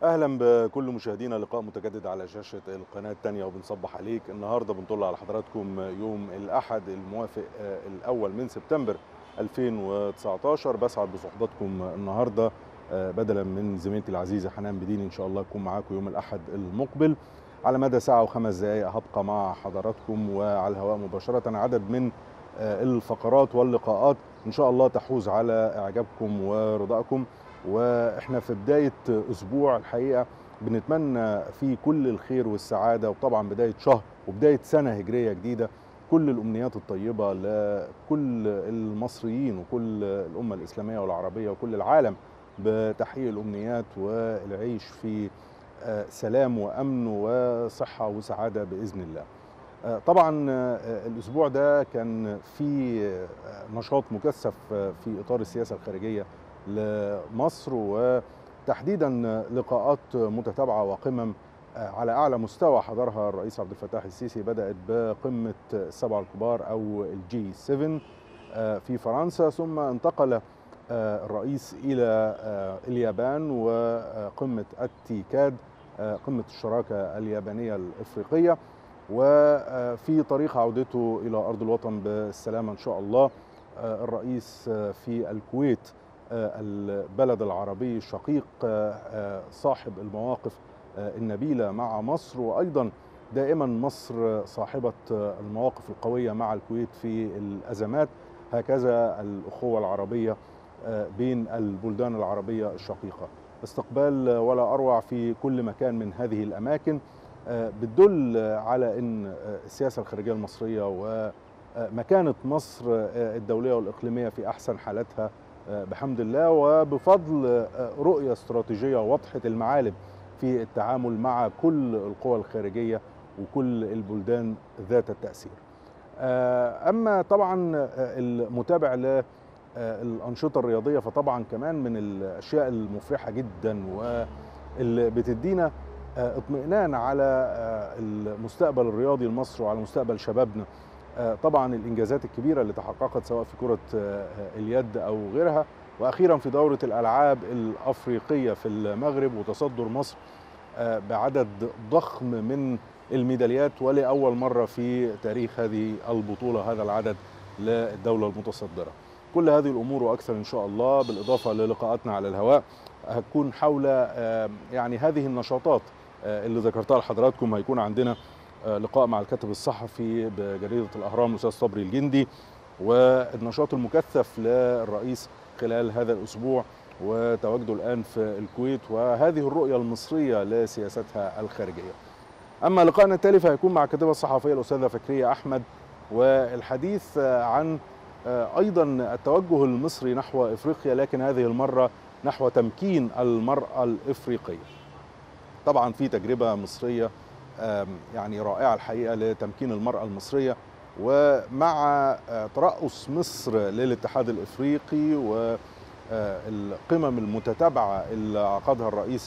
اهلا بكل مشاهدينا لقاء متجدد على شاشه القناه الثانيه وبنصبح عليك النهارده بنطل على حضراتكم يوم الاحد الموافق الاول من سبتمبر 2019 بسعد بصحبتكم النهارده بدلا من زميلتي العزيزه حنان بدين ان شاء الله اكون معاكم يوم الاحد المقبل على مدى ساعه وخمس دقائق هبقى مع حضراتكم وعلى الهواء مباشره عدد من الفقرات واللقاءات ان شاء الله تحوز على اعجابكم ورضاكم واحنا في بدايه اسبوع الحقيقه بنتمنى فيه كل الخير والسعاده وطبعا بدايه شهر وبدايه سنه هجريه جديده كل الامنيات الطيبه لكل المصريين وكل الامه الاسلاميه والعربيه وكل العالم بتحقيق الامنيات والعيش في سلام وامن وصحه وسعاده باذن الله. طبعا الاسبوع ده كان في نشاط مكثف في اطار السياسه الخارجيه لمصر وتحديدا لقاءات متتابعه وقمم على اعلى مستوى حضرها الرئيس عبد الفتاح السيسي بدات بقمه السبعه الكبار او الجي 7 في فرنسا ثم انتقل الرئيس الى اليابان وقمه التيكاد قمه الشراكه اليابانيه الافريقيه وفي طريق عودته الى ارض الوطن بالسلامه ان شاء الله الرئيس في الكويت البلد العربي الشقيق صاحب المواقف النبيله مع مصر وايضا دائما مصر صاحبه المواقف القويه مع الكويت في الازمات هكذا الاخوه العربيه بين البلدان العربيه الشقيقه استقبال ولا اروع في كل مكان من هذه الاماكن بتدل على ان السياسه الخارجيه المصريه ومكانه مصر الدوليه والاقليميه في احسن حالاتها بحمد الله وبفضل رؤيه استراتيجيه واضحه المعالم في التعامل مع كل القوى الخارجيه وكل البلدان ذات التاثير. اما طبعا المتابع للانشطه الرياضيه فطبعا كمان من الاشياء المفرحه جدا واللي بتدينا اطمئنان على المستقبل الرياضي لمصر وعلى مستقبل شبابنا طبعا الانجازات الكبيره اللي تحققت سواء في كره اليد او غيرها واخيرا في دوره الالعاب الافريقيه في المغرب وتصدر مصر بعدد ضخم من الميداليات ولاول مره في تاريخ هذه البطوله هذا العدد للدوله المتصدره. كل هذه الامور واكثر ان شاء الله بالاضافه للقاءاتنا على الهواء هتكون حول يعني هذه النشاطات اللي ذكرتها لحضراتكم هيكون عندنا لقاء مع الكاتب الصحفي بجريده الاهرام الاستاذ صبري الجندي والنشاط المكثف للرئيس خلال هذا الاسبوع وتواجده الان في الكويت وهذه الرؤيه المصريه لسياستها الخارجيه. اما لقائنا التالي فهيكون مع الكاتبه الصحفيه الاستاذه فكريه احمد والحديث عن ايضا التوجه المصري نحو افريقيا لكن هذه المره نحو تمكين المراه الافريقيه. طبعا في تجربه مصريه يعني رائعه الحقيقه لتمكين المراه المصريه ومع ترأس مصر للاتحاد الافريقي والقمم المتتابعه اللي عقدها الرئيس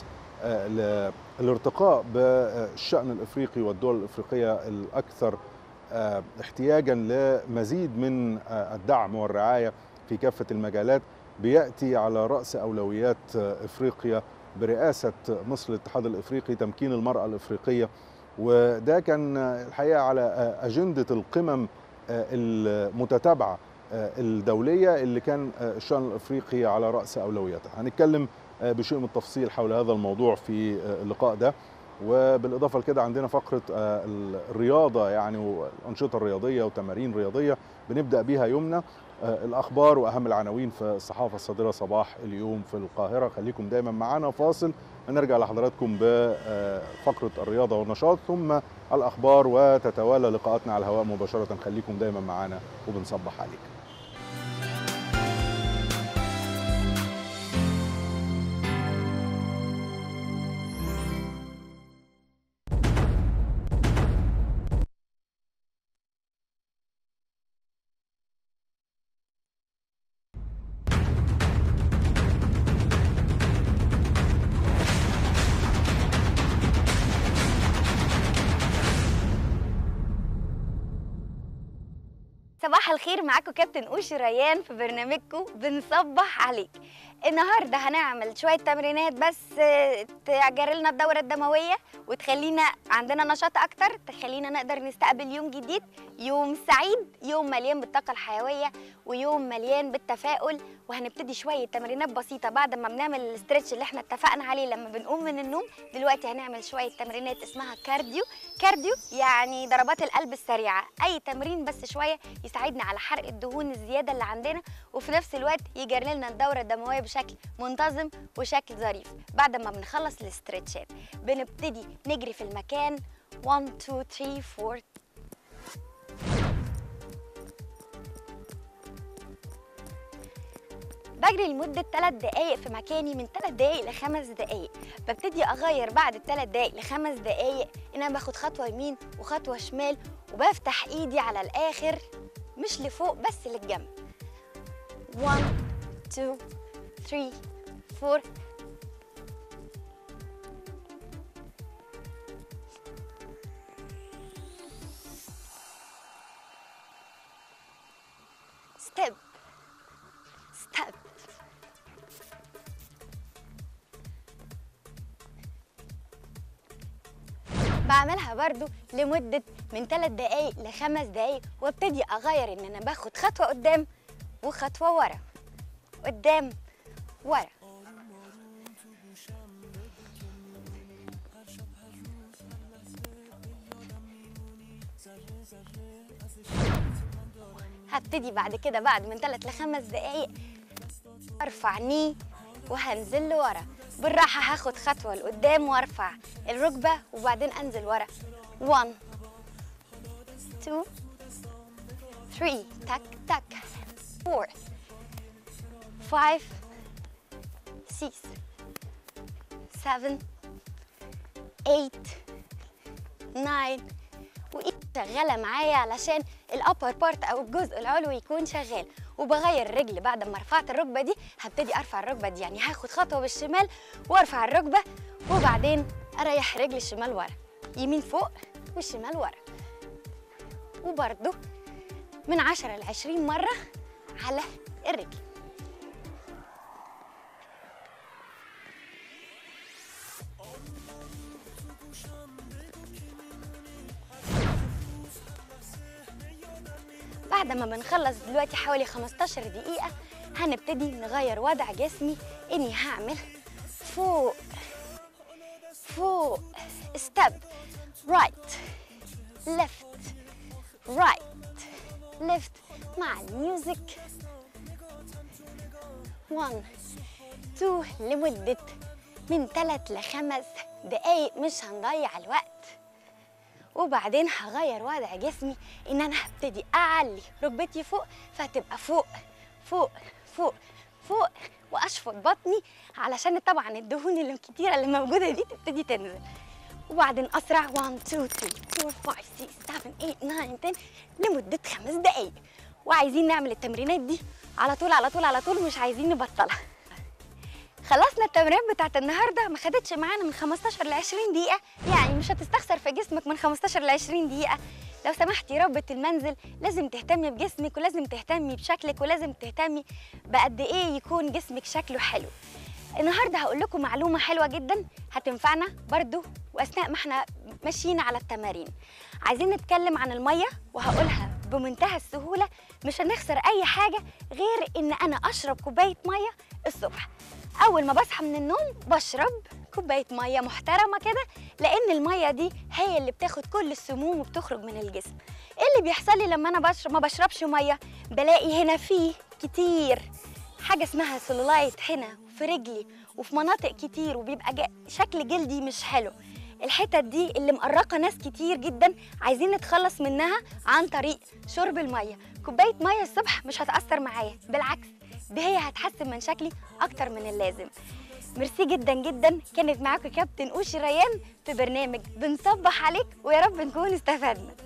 للارتقاء بالشأن الافريقي والدول الافريقيه الاكثر احتياجا لمزيد من الدعم والرعايه في كافه المجالات بياتي على راس اولويات افريقيا برئاسه مصر الاتحاد الافريقي تمكين المراه الافريقيه وده كان الحقيقه على اجنده القمم المتتابعه الدوليه اللي كان الشان الافريقي على راس اولوياتها هنتكلم بشيء من التفصيل حول هذا الموضوع في اللقاء ده وبالاضافه لكده عندنا فقره الرياضه يعني والانشطه الرياضيه وتمارين رياضيه بنبدا بيها يومنا الاخبار واهم العناوين في الصحافه الصادره صباح اليوم في القاهره خليكم دايما معانا فاصل نرجع لحضراتكم بفقره الرياضه والنشاط ثم الاخبار وتتوالى لقاءاتنا على الهواء مباشره خليكم دايما معانا وبنصبح عليك صباح الخير معاكم كابتن اوشي ريان في برنامجكم بنصبح عليك النهارده هنعمل شويه تمرينات بس آه، تجري لنا الدوره الدمويه وتخلينا عندنا نشاط اكتر تخلينا نقدر نستقبل يوم جديد يوم سعيد يوم مليان بالطاقه الحيويه ويوم مليان بالتفاؤل وهنبتدي شويه تمرينات بسيطه بعد ما بنعمل الاسترتش اللي احنا اتفقنا عليه لما بنقوم من النوم دلوقتي هنعمل شويه تمرينات اسمها كارديو كارديو يعني ضربات القلب السريعه اي تمرين بس شويه يساعدنا على حرق الدهون الزياده اللي عندنا وفي نفس الوقت يجري لنا الدوره الدمويه بشكل منتظم وشكل ظريف بعد ما بنخلص الاسترتشات بنبتدي نجري في المكان 1 2 3 4 بجري لمدة 3 دقايق في مكاني من 3 دقايق لخمس دقايق ببتدي أغير بعد الثلاث دقايق لخمس دقايق إن أنا باخد خطوة يمين وخطوة شمال وبفتح إيدي على الآخر مش لفوق بس للجنب 1 2 3 4 step step بعملها برضو لمدة من 3 دقايق لخمس دقايق وابتدي أغير إن أنا باخد خطوة قدام وخطوة ورا قدام ورا هبتدي بعد كده بعد من 3 لخمس دقايق ارفع ني وهنزل لورا بالراحة هاخد خطوة لقدام وارفع الركبة وبعدين انزل ورا 1 2 3 تك تك 4 5 6 7 8 9 وايد شغاله معايا علشان الابر بارت او الجزء العلوي يكون شغال وبغير الرجل بعد ما رفعت الركبه دي هبتدي ارفع الركبه دي يعني هاخد خطوه بالشمال وارفع الركبه وبعدين اريح رجلي الشمال ورا يمين فوق والشمال ورا وبرده من 10 ل 20 مره على الرجل بعد ما بنخلص دلوقتي حوالي 15 دقيقة هنبتدي نغير وضع جسمي اني هعمل فوق فوق ستيب رايت ليفت رايت ليفت مع الميوزك 1 2 لمدة من 3 لخمس دقايق مش هنضيع الوقت وبعدين هغير وضع جسمي ان انا هبتدي اعلي ركبتي فوق فهتبقى فوق فوق فوق فوق واشفط بطني علشان طبعا الدهون اللي الكتيره اللي موجوده دي تبتدي تنزل وبعدين اسرع 1 2 3 4 5 6 7 8 9 10 لمده خمس دقائق وعايزين نعمل التمرينات دي على طول على طول على طول مش عايزين نبطلها خلصنا التمرين بتاعت النهارده ما خدتش معانا من 15 ل 20 دقيقه يعني مش هتستخسر في جسمك من 15 ل 20 دقيقه لو سمحتي ربة المنزل لازم تهتمي بجسمك ولازم تهتمي بشكلك ولازم تهتمي بقد ايه يكون جسمك شكله حلو النهارده هقول لكم معلومه حلوه جدا هتنفعنا برضو واثناء ما احنا ماشيين على التمارين عايزين نتكلم عن الميه وهقولها بمنتهى السهوله مش هنخسر اي حاجه غير ان انا اشرب كوبايه ميه الصبح اول ما بصحى من النوم بشرب كوبايه ميه محترمه كده لان الميه دي هي اللي بتاخد كل السموم وبتخرج من الجسم ايه اللي بيحصل لي لما انا بشرب ما بشربش ميه بلاقي هنا فيه كتير حاجه اسمها سلولايت هنا في رجلي وفي مناطق كتير وبيبقى جا- شكل جلدي مش حلو الحتت دي اللي مقرقه ناس كتير جدا عايزين نتخلص منها عن طريق شرب الميه كوبايه ميه الصبح مش هتاثر معايا بالعكس دي هي هتحسن من شكلي اكتر من اللازم ميرسي جدا جدا كانت معاكم كابتن اوشي ريان في برنامج بنصبح عليك ويا رب نكون استفدنا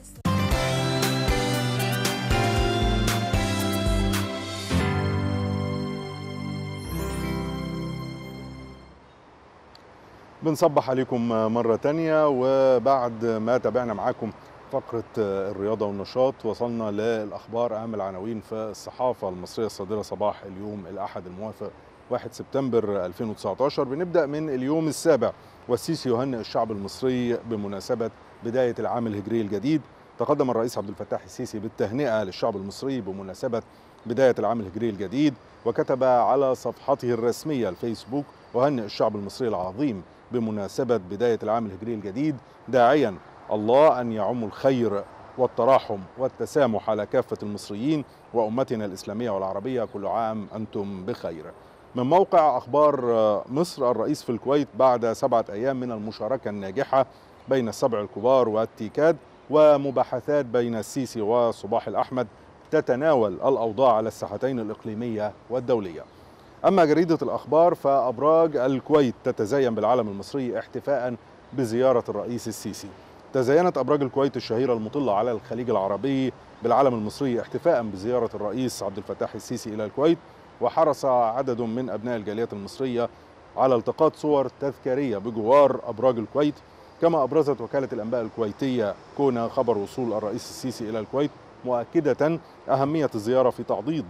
بنصبح عليكم مرة تانية وبعد ما تابعنا معاكم فقرة الرياضة والنشاط وصلنا للأخبار أهم العناوين في الصحافة المصرية الصادرة صباح اليوم الأحد الموافق 1 سبتمبر 2019 بنبدأ من اليوم السابع والسيسي يهنئ الشعب المصري بمناسبة بداية العام الهجري الجديد تقدم الرئيس عبد الفتاح السيسي بالتهنئة للشعب المصري بمناسبة بداية العام الهجري الجديد وكتب على صفحته الرسمية الفيسبوك أهنئ الشعب المصري العظيم بمناسبة بداية العام الهجري الجديد داعيا الله أن يعم الخير والتراحم والتسامح على كافة المصريين وأمتنا الإسلامية والعربية كل عام أنتم بخير من موقع أخبار مصر الرئيس في الكويت بعد سبعة أيام من المشاركة الناجحة بين السبع الكبار والتيكاد ومباحثات بين السيسي وصباح الأحمد تتناول الأوضاع على الساحتين الإقليمية والدولية أما جريدة الأخبار فأبراج الكويت تتزين بالعلم المصري احتفاء بزيارة الرئيس السيسي تزينت أبراج الكويت الشهيرة المطلة على الخليج العربي بالعلم المصري احتفاء بزيارة الرئيس عبد الفتاح السيسي إلى الكويت وحرص عدد من أبناء الجاليات المصرية على التقاط صور تذكارية بجوار أبراج الكويت كما أبرزت وكالة الأنباء الكويتية كون خبر وصول الرئيس السيسي إلى الكويت مؤكدة أهمية الزيارة في تعضيد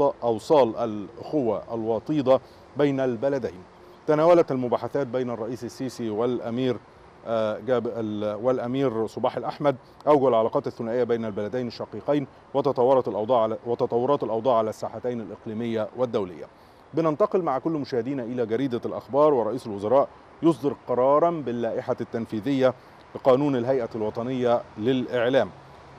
أوصال الأخوة الوطيدة بين البلدين تناولت المباحثات بين الرئيس السيسي والأمير جاب والامير صباح الاحمد اوجه العلاقات الثنائيه بين البلدين الشقيقين وتطورت الاوضاع على وتطورات الاوضاع على الساحتين الاقليميه والدوليه. بننتقل مع كل مشاهدينا الى جريده الاخبار ورئيس الوزراء يصدر قرارا باللائحه التنفيذيه لقانون الهيئه الوطنيه للاعلام.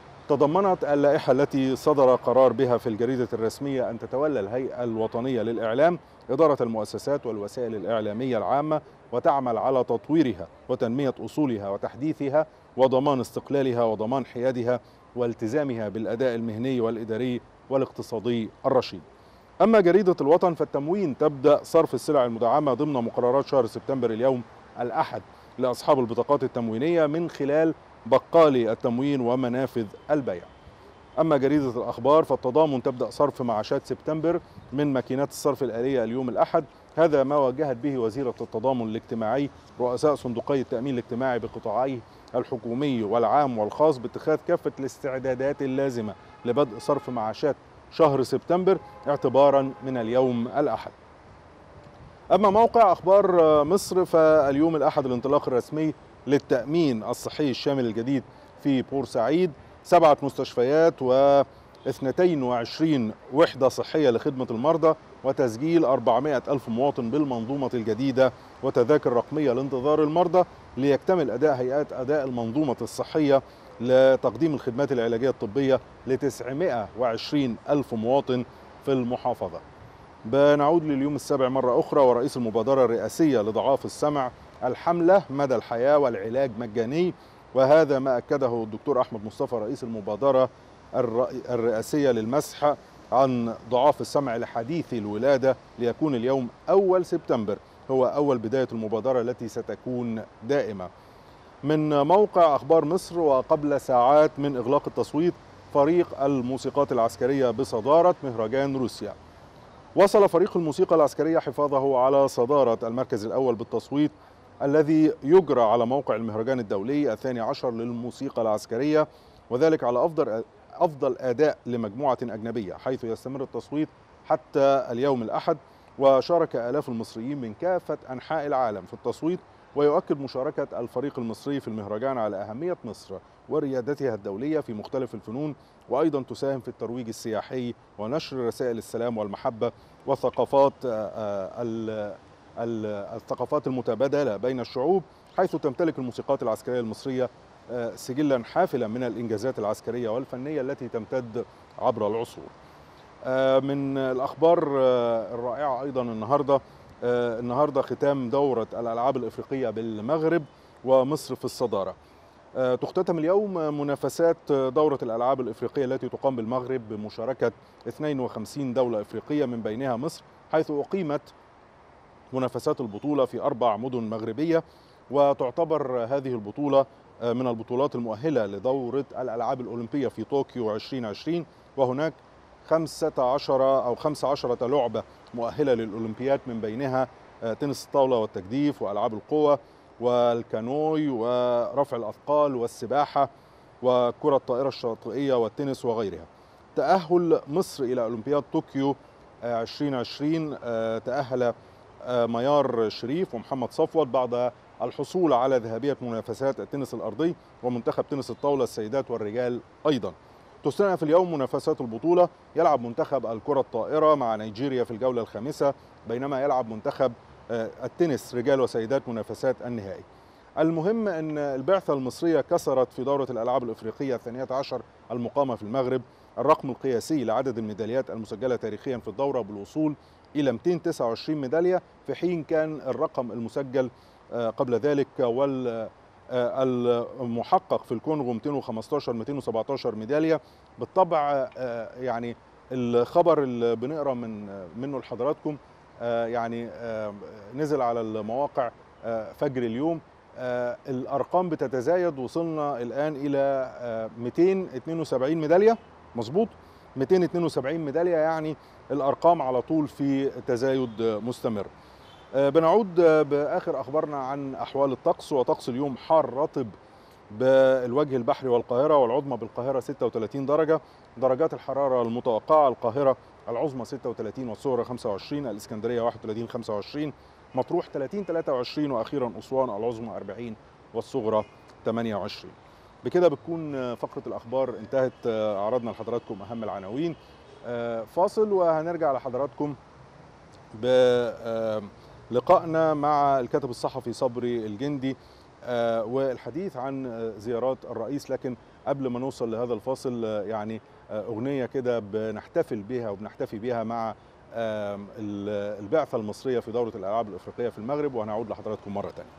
تضمنت اللائحه التي صدر قرار بها في الجريده الرسميه ان تتولى الهيئه الوطنيه للاعلام اداره المؤسسات والوسائل الاعلاميه العامه وتعمل على تطويرها وتنميه اصولها وتحديثها وضمان استقلالها وضمان حيادها والتزامها بالاداء المهني والاداري والاقتصادي الرشيد. اما جريده الوطن فالتموين تبدا صرف السلع المدعمه ضمن مقررات شهر سبتمبر اليوم الاحد لاصحاب البطاقات التموينيه من خلال بقالي التموين ومنافذ البيع. اما جريده الاخبار فالتضامن تبدا صرف معاشات سبتمبر من ماكينات الصرف الاليه اليوم الاحد هذا ما وجهت به وزيرة التضامن الاجتماعي رؤساء صندوقي التأمين الاجتماعي بقطاعيه الحكومي والعام والخاص باتخاذ كافة الاستعدادات اللازمة لبدء صرف معاشات شهر سبتمبر اعتبارا من اليوم الأحد أما موقع أخبار مصر فاليوم الأحد الانطلاق الرسمي للتأمين الصحي الشامل الجديد في بورسعيد سبعة مستشفيات و 22 وحدة صحية لخدمة المرضى وتسجيل 400 ألف مواطن بالمنظومة الجديدة وتذاكر رقمية لانتظار المرضى ليكتمل أداء هيئات أداء المنظومة الصحية لتقديم الخدمات العلاجية الطبية ل 920 ألف مواطن في المحافظة بنعود لليوم السابع مرة أخرى ورئيس المبادرة الرئاسية لضعاف السمع الحملة مدى الحياة والعلاج مجاني وهذا ما أكده الدكتور أحمد مصطفى رئيس المبادرة الرئاسية للمسح عن ضعاف السمع لحديث الولادة ليكون اليوم أول سبتمبر هو أول بداية المبادرة التي ستكون دائمة من موقع أخبار مصر وقبل ساعات من إغلاق التصويت فريق الموسيقات العسكرية بصدارة مهرجان روسيا وصل فريق الموسيقى العسكرية حفاظه على صدارة المركز الأول بالتصويت الذي يجرى على موقع المهرجان الدولي الثاني عشر للموسيقى العسكرية وذلك على أفضل افضل اداء لمجموعه اجنبيه حيث يستمر التصويت حتى اليوم الاحد وشارك الاف المصريين من كافه انحاء العالم في التصويت ويؤكد مشاركه الفريق المصري في المهرجان على اهميه مصر وريادتها الدوليه في مختلف الفنون وايضا تساهم في الترويج السياحي ونشر رسائل السلام والمحبه والثقافات الثقافات المتبادله بين الشعوب حيث تمتلك الموسيقات العسكريه المصريه سجلا حافلا من الانجازات العسكريه والفنيه التي تمتد عبر العصور. من الاخبار الرائعه ايضا النهارده النهارده ختام دوره الالعاب الافريقيه بالمغرب ومصر في الصداره. تختتم اليوم منافسات دورة الألعاب الإفريقية التي تقام بالمغرب بمشاركة 52 دولة إفريقية من بينها مصر حيث أقيمت منافسات البطولة في أربع مدن مغربية وتعتبر هذه البطولة من البطولات المؤهلة لدورة الألعاب الأولمبية في طوكيو 2020 وهناك 15 أو 15 لعبة مؤهلة للأولمبياد من بينها تنس الطاولة والتجديف وألعاب القوى والكانوي ورفع الأثقال والسباحة وكرة الطائرة الشاطئية والتنس وغيرها تأهل مصر إلى أولمبياد طوكيو 2020 تأهل ميار شريف ومحمد صفوت بعد الحصول على ذهبية منافسات التنس الأرضي ومنتخب تنس الطاولة السيدات والرجال أيضا تستأنف اليوم منافسات البطولة يلعب منتخب الكرة الطائرة مع نيجيريا في الجولة الخامسة بينما يلعب منتخب التنس رجال وسيدات منافسات النهائي المهم أن البعثة المصرية كسرت في دورة الألعاب الإفريقية الثانية عشر المقامة في المغرب الرقم القياسي لعدد الميداليات المسجلة تاريخيا في الدورة بالوصول إلى 229 ميدالية في حين كان الرقم المسجل قبل ذلك وال المحقق في الكونغو 215 217 ميداليه بالطبع يعني الخبر اللي بنقرا من منه لحضراتكم يعني نزل على المواقع فجر اليوم الارقام بتتزايد وصلنا الان الى 272 ميداليه مظبوط 272 ميداليه يعني الارقام على طول في تزايد مستمر بنعود باخر اخبارنا عن احوال الطقس وطقس اليوم حار رطب بالوجه البحري والقاهره والعظمى بالقاهره 36 درجه درجات الحراره المتوقعه القاهره العظمى 36 والصغرى 25 الاسكندريه 31 25 مطروح 30 23 واخيرا اسوان العظمى 40 والصغرى 28 بكده بتكون فقره الاخبار انتهت عرضنا لحضراتكم اهم العناوين فاصل وهنرجع لحضراتكم ب لقائنا مع الكاتب الصحفي صبري الجندي آه والحديث عن زيارات الرئيس لكن قبل ما نوصل لهذا الفاصل آه يعني آه اغنيه كده بنحتفل بها وبنحتفي بها مع البعثه المصريه في دوره الالعاب الافريقيه في المغرب وهنعود لحضراتكم مره ثانيه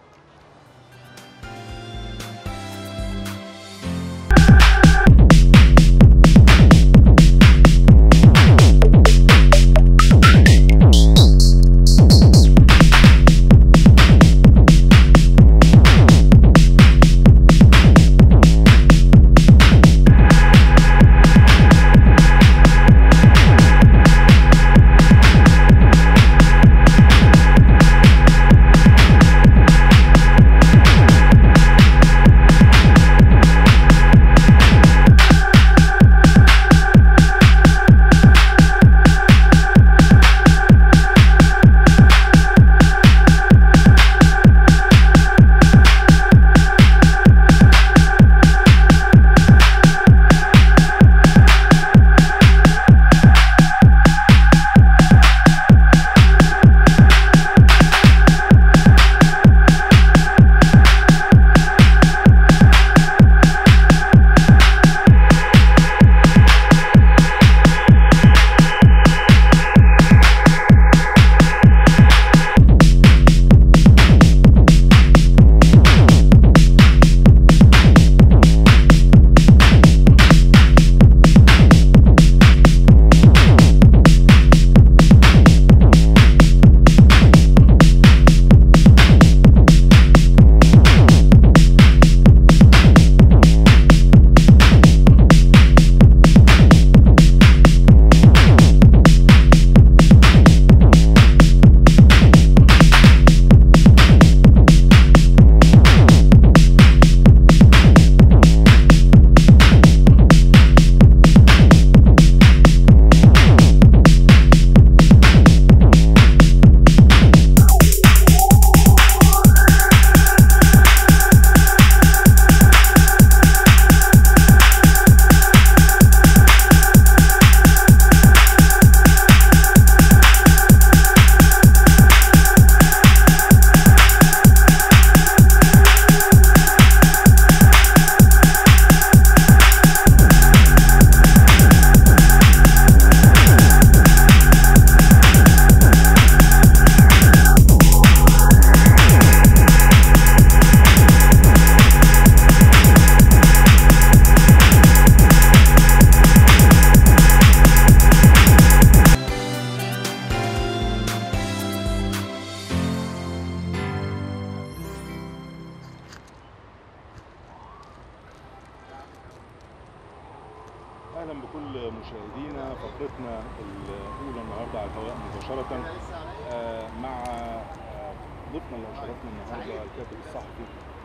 اهلا بكل مشاهدينا فقرتنا الاولى النهارده على الهواء مباشره آه، مع آه، ضيفنا اللي شرفنا النهارده الكاتب الصحفي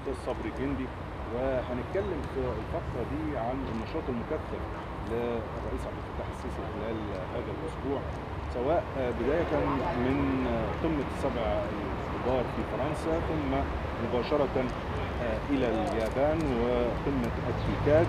الاستاذ صبري جندي وهنتكلم في الفقره دي عن النشاط المكثف للرئيس عبد الفتاح السيسي خلال هذا الاسبوع سواء بدايه من قمه السبع الكبار في فرنسا ثم مباشره الى اليابان وقمه التيكاد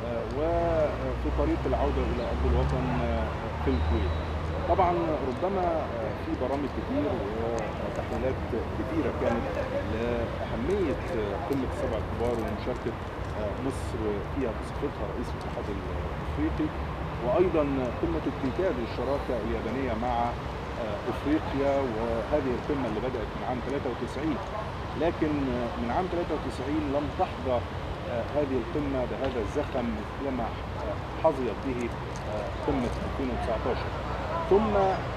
وفي طريق العوده الى ارض الوطن في الكويت. طبعا ربما في برامج كتير وتحليلات كتيره كانت لاهميه قمه السبع الكبار ومشاركه مصر فيها بصفتها رئيس الاتحاد الافريقي وايضا قمه التيكاد والشراكه اليابانيه مع افريقيا وهذه القمه اللي بدات من عام 93 لكن من عام 93 لم تحظى هذه القمه بهذا الزخم مثلما حظيت به قمه 2019 ثم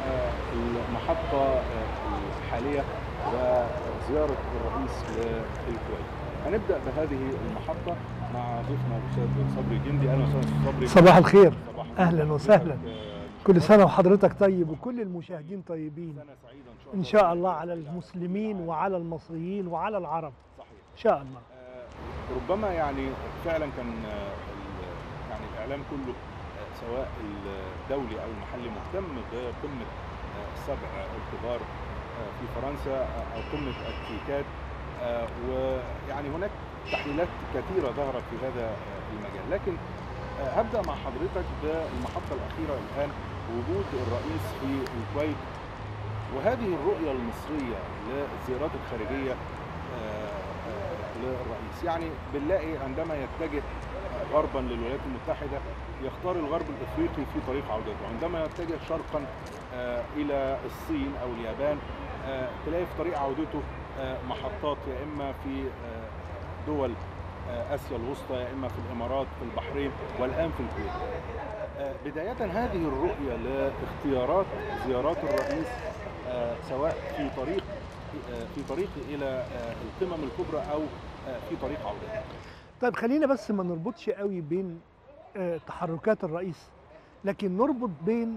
المحطه الحاليه وزياره الرئيس للكويت هنبدا بهذه المحطه مع ضيفنا الاستاذ صبري جندي اهلا وسهلا استاذ صبري صباح الخير صباح اهلا وسهلا كل سنه وحضرتك طيب وكل المشاهدين طيبين سنه سعيده ان شاء الله ان شاء الله على المسلمين وعلى المصريين وعلى العرب صحيح ان شاء الله آه، ربما يعني فعلا كان آه، ال- يعني الاعلام كله آه، سواء الدولي او المحلي مهتم بقمه آه، السبع الكبار آه، في فرنسا آه، او قمه التيكاد آه، ويعني هناك تحليلات كثيره ظهرت في هذا آه، المجال لكن آه، هبدا مع حضرتك بالمحطه الاخيره الان وجود الرئيس في الكويت وهذه الرؤيه المصريه للزيارات الخارجيه آه، آه، للرئيس يعني بنلاقي عندما يتجه آه، غربا للولايات المتحده يختار الغرب الافريقي في طريق عودته عندما يتجه شرقا آه، الى الصين او اليابان آه، تلاقي في طريق عودته آه، محطات يا اما في آه، دول آه، اسيا الوسطى يا اما في الامارات في البحرين والان في الكويت آه، بدايه هذه الرؤيه لاختيارات زيارات الرئيس آه، سواء في طريق آه، في طريق الى آه، القمم الكبرى او آه، في طريق عودته طيب خلينا بس ما نربطش قوي بين آه، تحركات الرئيس لكن نربط بين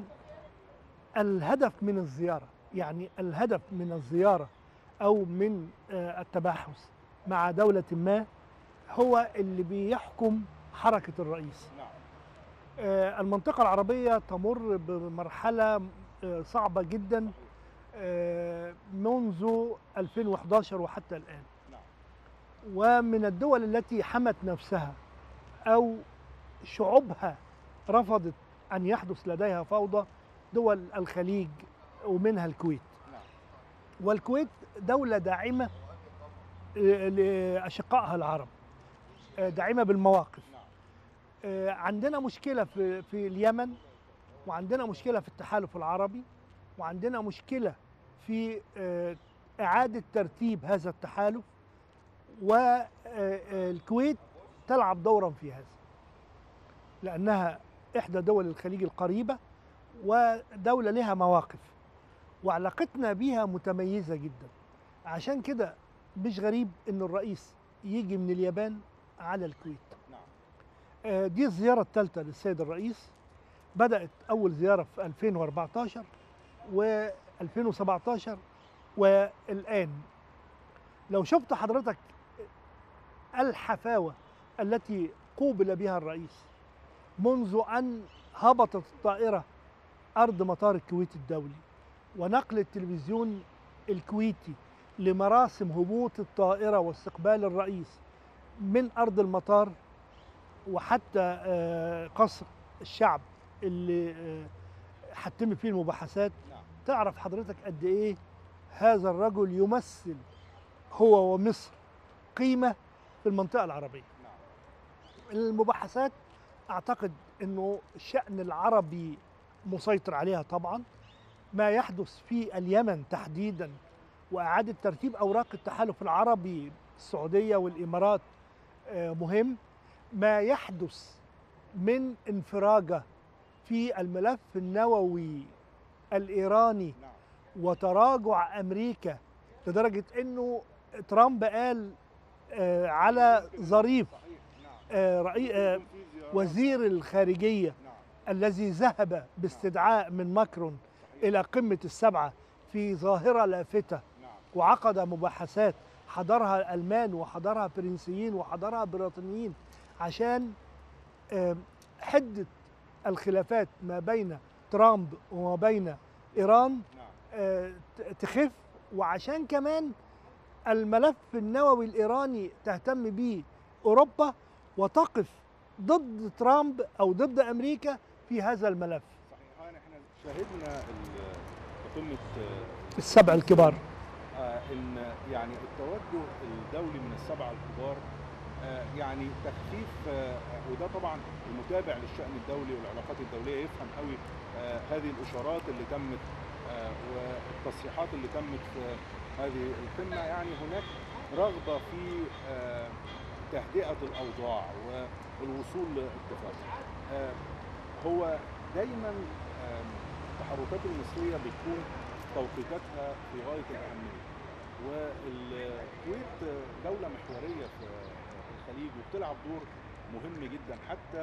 الهدف من الزياره يعني الهدف من الزياره او من آه، التباحث مع دوله ما هو اللي بيحكم حركه الرئيس نعم آه، المنطقة العربية تمر بمرحلة آه، صعبة جدا آه، منذ 2011 وحتى الآن نعم ومن الدول التي حمت نفسها أو شعوبها رفضت أن يحدث لديها فوضى دول الخليج ومنها الكويت نعم والكويت دولة داعمة آه، لأشقائها العرب آه، داعمة بالمواقف نعم آه، عندنا مشكلة في في اليمن وعندنا مشكلة في التحالف العربي وعندنا مشكلة في آه، إعادة ترتيب هذا التحالف والكويت تلعب دورا في هذا لأنها إحدى دول الخليج القريبة ودولة لها مواقف وعلاقتنا بها متميزة جدا عشان كده مش غريب إن الرئيس يجي من اليابان على الكويت نعم آه، دي الزيارة الثالثة للسيد الرئيس بدأت أول زيارة في 2014 و2017 والآن لو شفت حضرتك الحفاوة التي قوبل بها الرئيس منذ أن هبطت الطائرة أرض مطار الكويت الدولي ونقل التلفزيون الكويتي لمراسم هبوط الطائرة واستقبال الرئيس من أرض المطار وحتى آه، قصر الشعب اللي آه، هتتم فيه المباحثات نعم تعرف حضرتك قد ايه هذا الرجل يمثل هو ومصر قيمه في المنطقه العربيه نعم المباحثات اعتقد انه الشان العربي مسيطر عليها طبعا ما يحدث في اليمن تحديدا واعاده ترتيب اوراق التحالف العربي السعوديه والامارات آه، مهم ما يحدث من انفراجه في الملف النووي الايراني نعم وتراجع امريكا لدرجه انه ترامب قال آه، على ظريف صحيح نعم آه، رئي- آه، يكون في زيارات. وزير الخارجيه نعم الذي ذهب باستدعاء من ماكرون صحيح الى قمه السبعه في ظاهره لافته نعم وعقد مباحثات حضرها الالمان وحضرها فرنسيين وحضرها بريطانيين عشان آم، حده الخلافات ما بين ترامب وما بين ايران نعم آه، ت- تخف وعشان كمان الملف النووي الايراني تهتم به اوروبا وتقف ضد ترامب او ضد امريكا في هذا الملف صحيح احنا شاهدنا ال- في قمه آه، السبع الكبار آه، ان يعني التوجه الدولي من السبعه الكبار آه، يعني تخفيف آه، وده طبعا المتابع للشان الدولي والعلاقات الدوليه يفهم قوي آه، هذه الاشارات اللي تمت آه، والتصريحات اللي تمت في هذه القمه يعني هناك رغبه في آه، تهدئه الاوضاع والوصول لاتفاق آه، هو دايما آه، التحركات المصريه بتكون توقيتاتها في غايه الاهميه والكويت دوله محوريه في الخليج وبتلعب دور مهم جدا حتى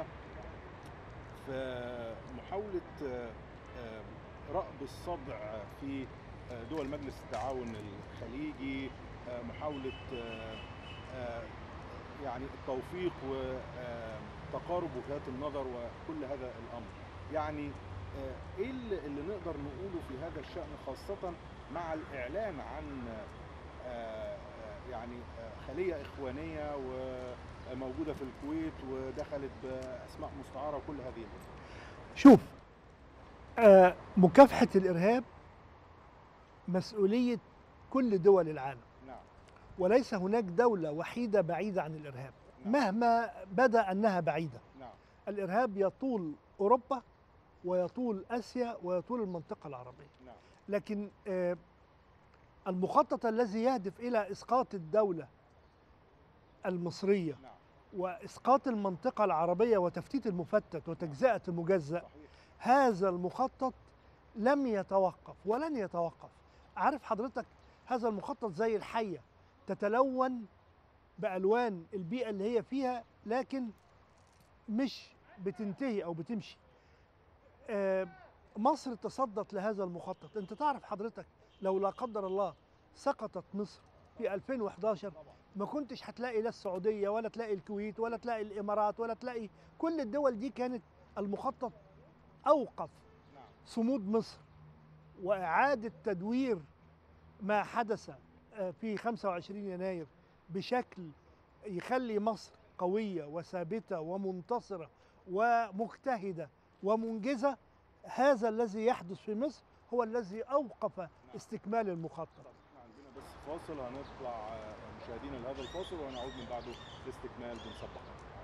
في محاوله آه، رأب الصدع في آه، دول مجلس التعاون الخليجي آه، محاوله آه، آه، يعني التوفيق وتقارب وجهات النظر وكل هذا الامر يعني آه، ايه اللي اللي نقدر نقوله في هذا الشان خاصه مع الاعلان عن آه، آه، يعني آه، خليه اخوانيه وموجوده في الكويت ودخلت باسماء مستعاره وكل هذه الامور شوف آه، مكافحه الارهاب مسؤوليه كل دول العالم نعم وليس هناك دوله وحيده بعيده عن الارهاب نعم مهما بدا انها بعيده نعم الارهاب يطول اوروبا ويطول اسيا ويطول المنطقه العربيه نعم لكن آه، المخطط الذي يهدف الى اسقاط الدوله المصريه نعم واسقاط المنطقه العربيه وتفتيت المفتت وتجزئه المجزأ صحيح هذا المخطط لم يتوقف ولن يتوقف عارف حضرتك هذا المخطط زي الحيه تتلون بالوان البيئه اللي هي فيها لكن مش بتنتهي او بتمشي آه، مصر تصدت لهذا المخطط انت تعرف حضرتك لو لا قدر الله سقطت مصر في 2011 ما كنتش هتلاقي لا السعوديه ولا تلاقي الكويت ولا تلاقي الامارات ولا تلاقي كل الدول دي كانت المخطط اوقف نعم صمود مصر واعاده تدوير ما حدث آه، في 25 يناير بشكل يخلي مصر قويه وثابته ومنتصره ومجتهده ومنجزه هذا الذي يحدث في مصر هو الذي اوقف استكمال المخطط احنا عندنا بس فاصل هنطلع آه، مشاهدينا لهذا الفاصل ونعود من بعده لاستكمال بنصبح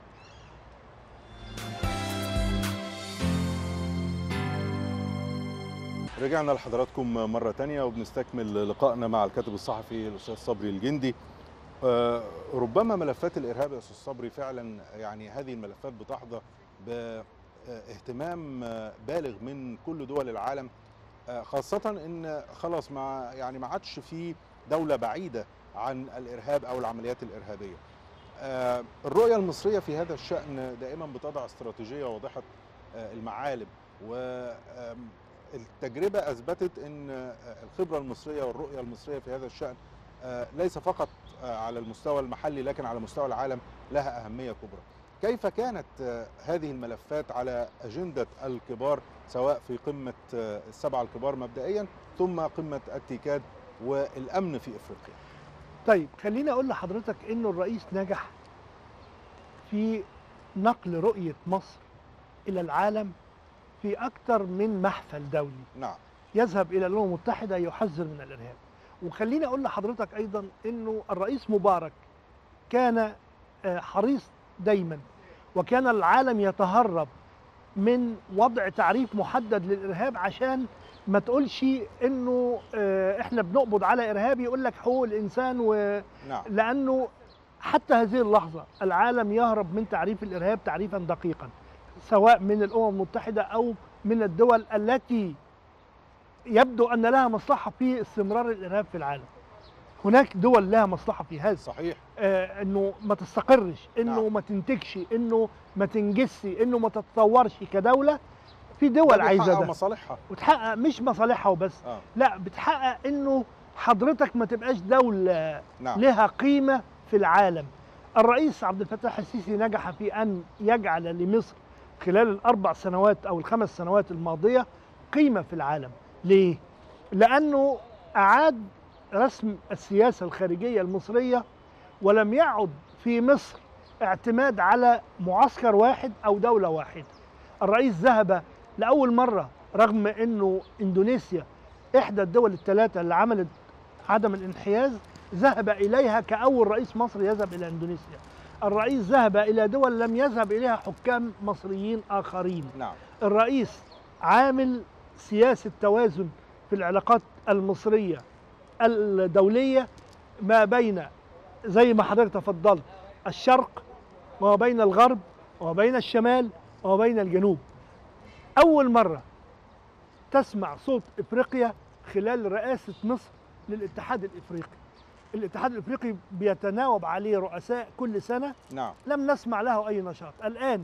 رجعنا لحضراتكم مرة تانية وبنستكمل لقائنا مع الكاتب الصحفي الأستاذ صبري الجندي آه، ربما ملفات الإرهاب يا أستاذ صبري فعلا يعني هذه الملفات بتحظى باهتمام آه، بالغ من كل دول العالم آه، خاصة إن خلاص ما يعني ما عادش في دولة بعيدة عن الإرهاب أو العمليات الإرهابية آه، الرؤية المصرية في هذا الشأن دائما بتضع استراتيجية واضحة آه، المعالم والتجربة أثبتت أن آه، الخبرة المصرية والرؤية المصرية في هذا الشأن آه، ليس فقط آه، على المستوى المحلي لكن على مستوى العالم لها أهمية كبرى كيف كانت آه، هذه الملفات على أجندة الكبار سواء في قمة آه، السبعة الكبار مبدئيا ثم قمة التيكاد والأمن في إفريقيا طيب خليني اقول لحضرتك انه الرئيس نجح في نقل رؤيه مصر الى العالم في اكثر من محفل دولي نعم يذهب الى الامم المتحده يحذر من الارهاب وخليني اقول لحضرتك ايضا انه الرئيس مبارك كان آه، حريص دايما وكان العالم يتهرب من وضع تعريف محدد للارهاب عشان ما تقولش انه آه، احنا بنقبض على ارهابي يقول لك حقوق الانسان و... نعم لانه حتى هذه اللحظه العالم يهرب من تعريف الارهاب تعريفا دقيقا سواء من الامم المتحده او من الدول التي يبدو ان لها مصلحه في استمرار الارهاب في العالم. هناك دول لها مصلحه في هذا صحيح آه انه ما تستقرش انه نعم. ما تنتجش انه ما تنجزش انه ما تتطورش كدوله في ده دول بيحقق عايزه ده مصالحها وتحقق مش مصالحها وبس اه لا بتحقق انه حضرتك ما تبقاش دوله نعم لها قيمه في العالم الرئيس عبد الفتاح السيسي نجح في ان يجعل لمصر خلال الاربع سنوات او الخمس سنوات الماضيه قيمه في العالم ليه لانه اعاد رسم السياسه الخارجيه المصريه ولم يعد في مصر اعتماد على معسكر واحد او دوله واحده الرئيس ذهب لاول مره رغم انه اندونيسيا احدى الدول الثلاثه اللي عملت عدم الانحياز ذهب اليها كاول رئيس مصري يذهب الى اندونيسيا الرئيس ذهب الى دول لم يذهب اليها حكام مصريين اخرين نعم الرئيس عامل سياسه توازن في العلاقات المصريه الدوليه ما بين زي ما حضرتك تفضلت الشرق وما بين الغرب وما بين الشمال وما بين الجنوب اول مره تسمع صوت افريقيا خلال رئاسه مصر للاتحاد الافريقي الاتحاد الافريقي بيتناوب عليه رؤساء كل سنه نعم لم نسمع له اي نشاط الان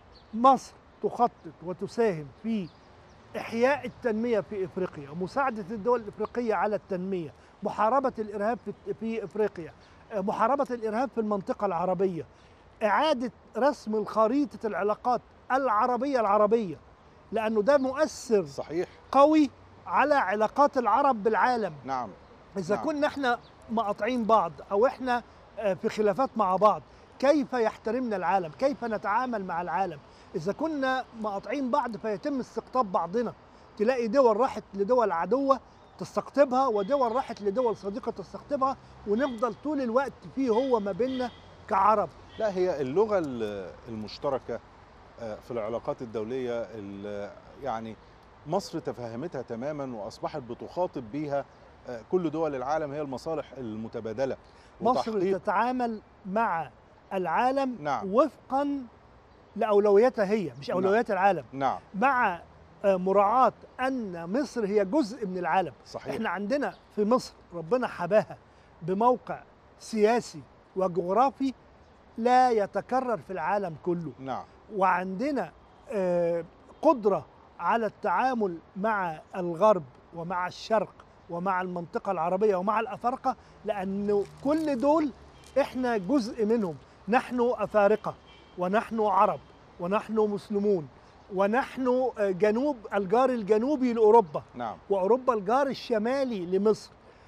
مصر تخطط وتساهم في احياء التنميه في افريقيا ومساعده الدول الافريقيه على التنميه محاربه الارهاب في- في افريقيا محاربه الارهاب في المنطقه العربيه اعاده رسم خريطه العلاقات العربيه العربيه لانه ده مؤثر صحيح قوي على علاقات العرب بالعالم نعم إذا نعم. كنا احنا مقاطعين بعض أو احنا آه، في خلافات مع بعض كيف يحترمنا العالم كيف نتعامل مع العالم إذا كنا مقاطعين بعض فيتم استقطاب بعضنا تلاقي دول راحت لدول عدوة تستقطبها ودول راحت لدول صديقة تستقطبها ونفضل طول الوقت فيه هو ما بيننا كعرب لا هي اللغة ال- المشتركة آه، في العلاقات الدولية ال- يعني مصر تفهمتها تماما وأصبحت بتخاطب بيها آه، كل دول العالم هي المصالح المتبادلة مصر وتحقيق- تتعامل مع العالم نعم. وفقا لأولوياتها هي مش نعم. أولويات العالم نعم مع آه، مراعاة أن مصر هي جزء من العالم صحيح احنا عندنا في مصر ربنا حباها بموقع سياسي وجغرافي لا يتكرر في العالم كله نعم وعندنا آه، قدرة على التعامل مع الغرب ومع الشرق ومع المنطقة العربية ومع الأفارقة لأنه كل دول إحنا جزء منهم نحن أفارقة ونحن عرب ونحن مسلمون ونحن آه، جنوب الجار الجنوبي لأوروبا نعم واوروبا الجار الشمالي لمصر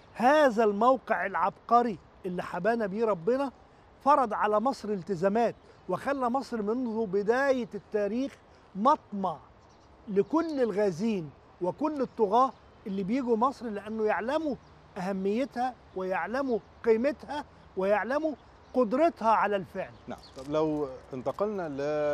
هذا الموقع العبقري اللي حبانا بيه ربنا فرض على مصر التزامات وخلى مصر منذ بدايه التاريخ مطمع لكل الغازين وكل الطغاه اللي بيجوا مصر لانه يعلموا اهميتها ويعلموا قيمتها ويعلموا قدرتها على الفعل نعم طب لو انتقلنا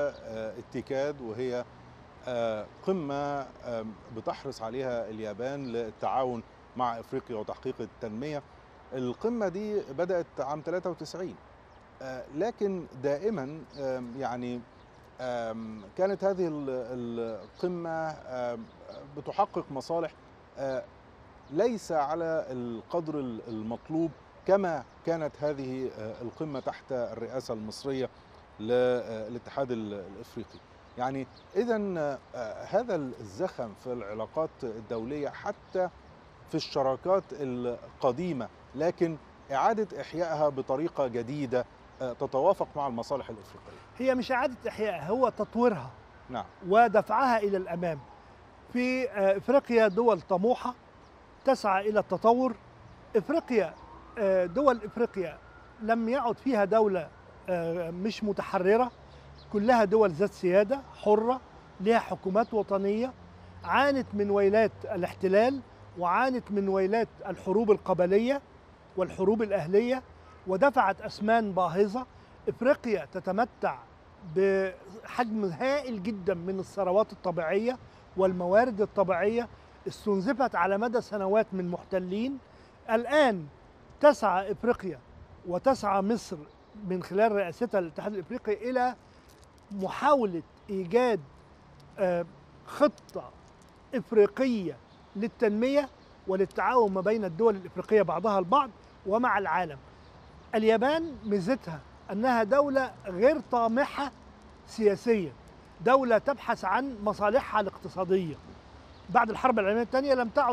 لاتيكاد وهي آه، قمة آه، بتحرص عليها اليابان للتعاون مع افريقيا وتحقيق التنمية القمة دي بدأت عام 93 آه، لكن دائما آم، يعني آم، كانت هذه ال- القمة آم، بتحقق مصالح آه، ليس على القدر ال- المطلوب كما كانت هذه آه، القمة تحت الرئاسة المصرية للاتحاد ال- الافريقي يعني اذا هذا الزخم في العلاقات الدوليه حتى في الشراكات القديمه لكن اعاده احيائها بطريقه جديده آه، تتوافق مع المصالح الافريقيه هي مش اعاده احيائها هو تطويرها نعم ودفعها الى الامام في آه، افريقيا دول طموحه تسعى الى التطور افريقيا آه، دول افريقيا لم يعد فيها دوله آه، مش متحرره كلها دول ذات سياده حره لها حكومات وطنيه عانت من ويلات الاحتلال وعانت من ويلات الحروب القبليه والحروب الاهليه ودفعت اسمان باهظه افريقيا تتمتع بحجم هائل جدا من الثروات الطبيعيه والموارد الطبيعيه استنزفت على مدى سنوات من محتلين الان تسعى افريقيا وتسعى مصر من خلال رئاستها للاتحاد الافريقي الى محاوله ايجاد آه، خطه افريقيه للتنميه وللتعاون ما بين الدول الافريقيه بعضها البعض ومع العالم. اليابان ميزتها انها دوله غير طامحه سياسيا، دوله تبحث عن مصالحها الاقتصاديه. بعد الحرب العالميه الثانيه لم تعد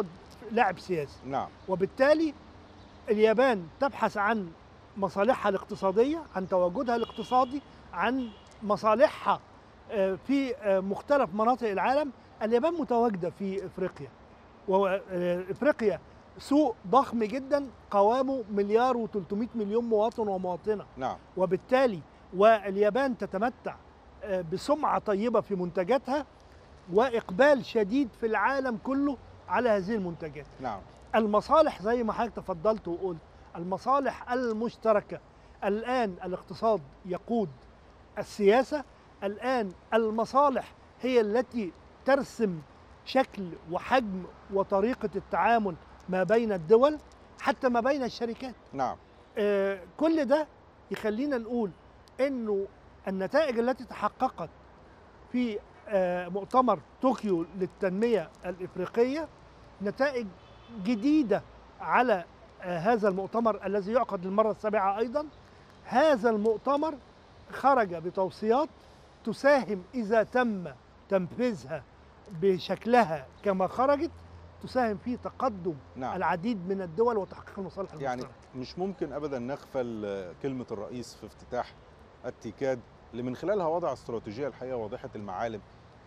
لاعب سياسي نعم وبالتالي اليابان تبحث عن مصالحها الاقتصادية عن تواجدها الاقتصادي عن مصالحها آه، في آه، مختلف مناطق العالم اليابان متواجدة في إفريقيا وإفريقيا سوق ضخم جدا قوامه مليار و300 مليون مواطن ومواطنة نعم وبالتالي واليابان تتمتع آه، بسمعة طيبة في منتجاتها وإقبال شديد في العالم كله على هذه المنتجات نعم المصالح زي ما حضرتك تفضلت وقلت المصالح المشتركة الآن الاقتصاد يقود السياسة الآن المصالح هي التي ترسم شكل وحجم وطريقة التعامل ما بين الدول حتى ما بين الشركات نعم آه، كل ده يخلينا نقول انه النتائج التي تحققت في آه، مؤتمر طوكيو للتنميه الافريقيه نتائج جديده على آه، هذا المؤتمر الذي يعقد للمره السابعه ايضا هذا المؤتمر خرج بتوصيات تساهم اذا تم تنفيذها بشكلها كما خرجت تساهم في تقدم نعم العديد من الدول وتحقيق المصالح يعني المشتركه مش ممكن ابدا نغفل آه، كلمه الرئيس في افتتاح التيكاد اللي من خلالها وضع استراتيجيه الحقيقه واضحه المعالم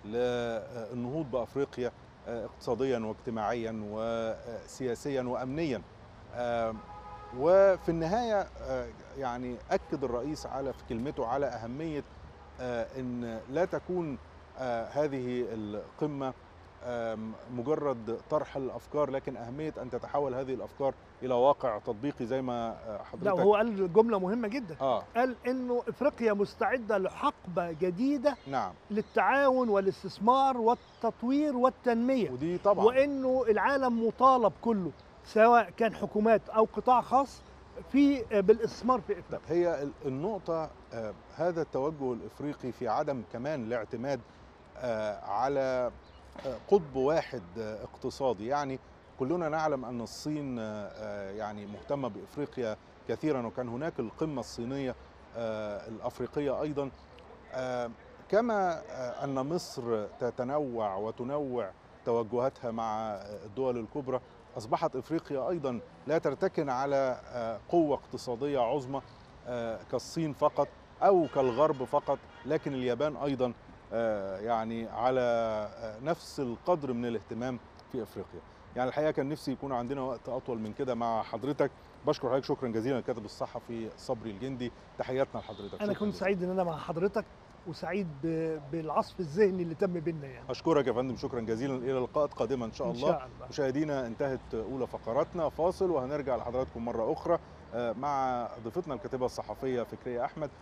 للنهوض بافريقيا آه، اقتصاديا واجتماعيا وسياسيا وامنيا آه، وفي النهايه آه، يعني اكد الرئيس على في كلمته على اهميه آه، ان لا تكون آه، هذه القمه آم، مجرد طرح الافكار لكن اهميه ان تتحول هذه الافكار الى واقع تطبيقي زي ما آه، حضرتك لا وهو قال جمله مهمه جدا اه قال انه افريقيا مستعده لحقبه جديده نعم للتعاون والاستثمار والتطوير والتنميه ودي طبعا وانه العالم مطالب كله سواء كان حكومات او قطاع خاص في بالاستثمار في طب افريقيا هي ال- النقطة آه، هذا التوجه الإفريقي في عدم كمان الاعتماد آه، على آه، قطب واحد آه، اقتصادي يعني كلنا نعلم أن الصين آه، آه، يعني مهتمة بإفريقيا كثيرا وكان هناك القمة الصينية آه، الأفريقية أيضا آه، كما آه، أن مصر تتنوع وتنوع توجهاتها مع آه، الدول الكبرى أصبحت إفريقيا أيضا لا ترتكن على آه، قوة اقتصادية عظمى آه، كالصين فقط أو كالغرب فقط لكن اليابان أيضا آه، يعني على آه، نفس القدر من الاهتمام في أفريقيا يعني الحقيقة كان نفسي يكون عندنا وقت أطول من كده مع حضرتك بشكر حضرتك شكرا جزيلا الكاتب الصحفي صبري الجندي تحياتنا لحضرتك انا شكراً كنت جزيلاً. سعيد ان انا مع حضرتك وسعيد ب- بالعصف الذهني اللي تم بينا يعني أشكرك يا فندم شكرا جزيلا إلى لقاءات قادمة إن شاء ان الله شاء الله مشاهدينا انتهت اولى فقراتنا فاصل وهنرجع لحضراتكم مره اخرى آه، مع ضيفتنا الكاتبه الصحفيه فكريه احمد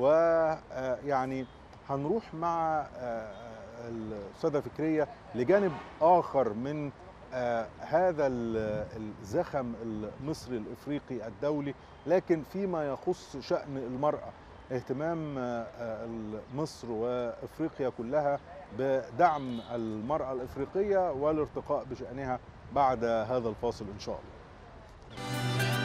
ويعني هنروح مع آه، الاستاذه فكريه لجانب اخر من آه، هذا ال- الزخم المصري الافريقي الدولي لكن فيما يخص شان المراه اهتمام آه، آه، مصر وافريقيا كلها بدعم المرأة الإفريقية والارتقاء بشأنها بعد هذا الفاصل إن شاء الله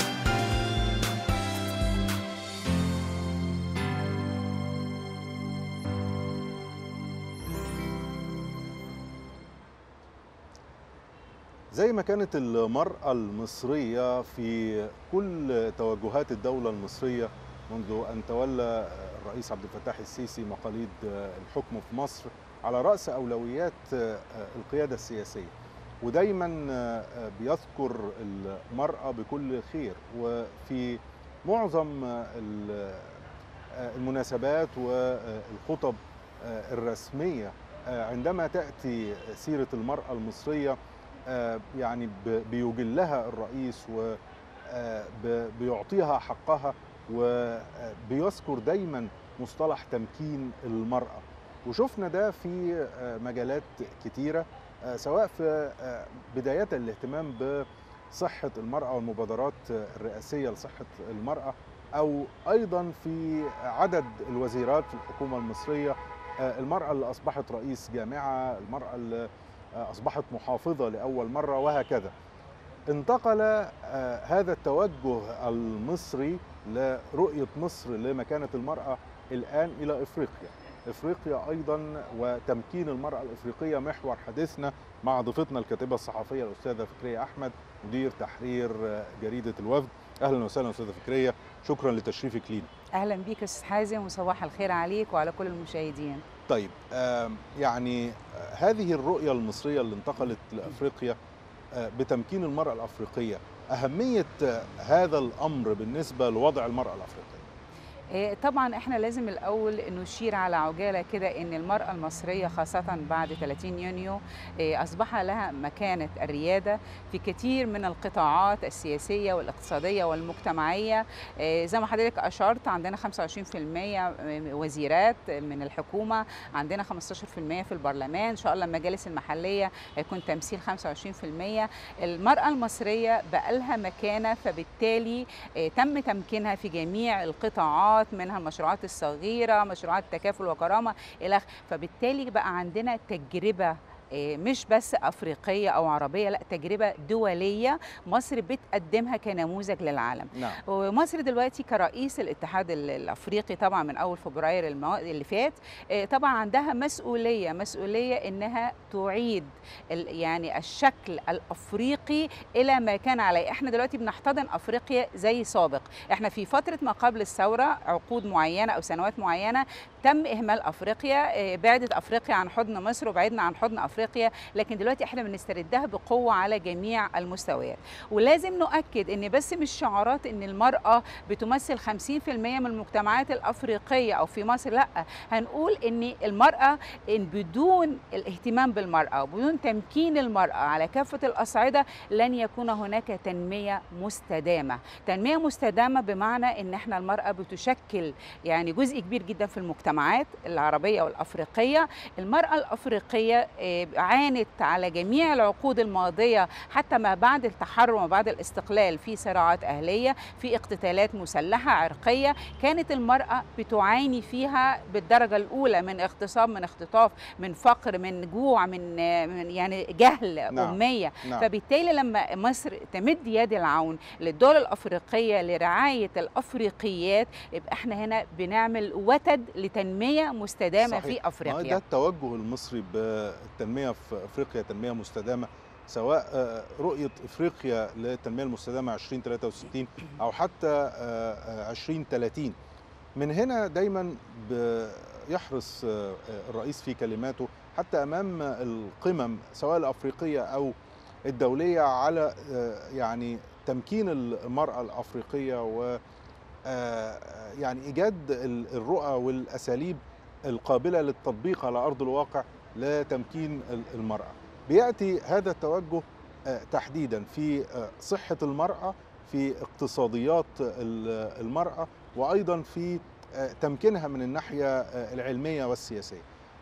زي ما كانت المرأة المصرية في كل توجهات الدولة المصرية منذ أن تولى الرئيس عبد الفتاح السيسي مقاليد الحكم في مصر على رأس أولويات القيادة السياسية ودايما بيذكر المرأة بكل خير وفي معظم ال- المناسبات والخطب الرسمية عندما تأتي سيرة المرأة المصرية يعني ب- بيجلها الرئيس وبيعطيها حقها وبيذكر دايما مصطلح تمكين المرأة وشفنا ده في مجالات كتيرة سواء في بداية الاهتمام بصحة المرأة والمبادرات الرئاسية لصحة المرأة أو أيضا في عدد الوزيرات في الحكومة المصرية المرأة اللي أصبحت رئيس جامعة المرأة اللي أصبحت محافظة لأول مرة وهكذا انتقل آه، هذا التوجه المصري لرؤية مصر لمكانة المرأة الآن إلى إفريقيا افريقيا ايضا وتمكين المراه الافريقيه محور حديثنا مع ضيفتنا الكاتبه الصحفيه الاستاذه فكريه احمد مدير تحرير جريده الوفد اهلا وسهلا استاذه فكريه شكرا لتشريفك لينا اهلا بيك يا استاذ حازم وصباح الخير عليك وعلى كل المشاهدين طيب يعني هذه الرؤيه المصريه اللي انتقلت لافريقيا بتمكين المراه الافريقيه اهميه هذا الامر بالنسبه لوضع المراه الافريقيه طبعا احنا لازم الاول نشير على عجاله كده ان المراه المصريه خاصه بعد 30 يونيو اصبح لها مكانه الرياده في كثير من القطاعات السياسيه والاقتصاديه والمجتمعيه زي ما حضرتك اشرت عندنا 25% وزيرات من الحكومه عندنا 15% في البرلمان ان شاء الله المجالس المحليه هيكون تمثيل 25% المراه المصريه بقى لها مكانه فبالتالي تم تمكينها في جميع القطاعات منها المشروعات الصغيره مشروعات تكافل وكرامه الى فبالتالي بقى عندنا تجربه مش بس افريقيه او عربيه لا تجربه دوليه مصر بتقدمها كنموذج للعالم نعم. ومصر دلوقتي كرئيس الاتحاد الافريقي طبعا من اول فبراير اللي فات طبعا عندها مسؤوليه مسؤوليه انها تعيد يعني الشكل الافريقي الى ما كان عليه احنا دلوقتي بنحتضن افريقيا زي سابق احنا في فتره ما قبل الثوره عقود معينه او سنوات معينه تم اهمال افريقيا بعدت افريقيا عن حضن مصر وبعدنا عن حضن افريقيا افريقيا لكن دلوقتي احنا بنستردها بقوه على جميع المستويات ولازم نؤكد ان بس مش شعارات ان المراه بتمثل 50% من المجتمعات الافريقيه او في مصر لا هنقول ان المراه إن بدون الاهتمام بالمراه وبدون تمكين المراه على كافه الاصعده لن يكون هناك تنميه مستدامه تنميه مستدامه بمعنى ان احنا المراه بتشكل يعني جزء كبير جدا في المجتمعات العربيه والافريقيه المراه الافريقيه عانت على جميع العقود الماضيه حتى ما بعد التحرر وما بعد الاستقلال في صراعات اهليه في اقتتالات مسلحه عرقيه كانت المراه بتعاني فيها بالدرجه الاولى من اغتصاب من اختطاف من فقر من جوع من, من يعني جهل نعم. اميه نعم. فبالتالي لما مصر تمد يد العون للدول الافريقيه لرعايه الافريقيات يبقى احنا هنا بنعمل وتد لتنميه مستدامه صحيح. في ما افريقيا ده التوجه المصري بالتنميه في افريقيا تنميه مستدامه سواء رؤيه افريقيا للتنميه المستدامه 2063 او حتى 2030 من هنا دايما يحرص الرئيس في كلماته حتى امام القمم سواء الافريقيه او الدوليه على يعني تمكين المراه الافريقيه و يعني ايجاد الرؤى والاساليب القابله للتطبيق على ارض الواقع لتمكين المراه. بياتي هذا التوجه تحديدا في صحه المراه في اقتصاديات المراه وايضا في تمكينها من الناحيه العلميه والسياسيه.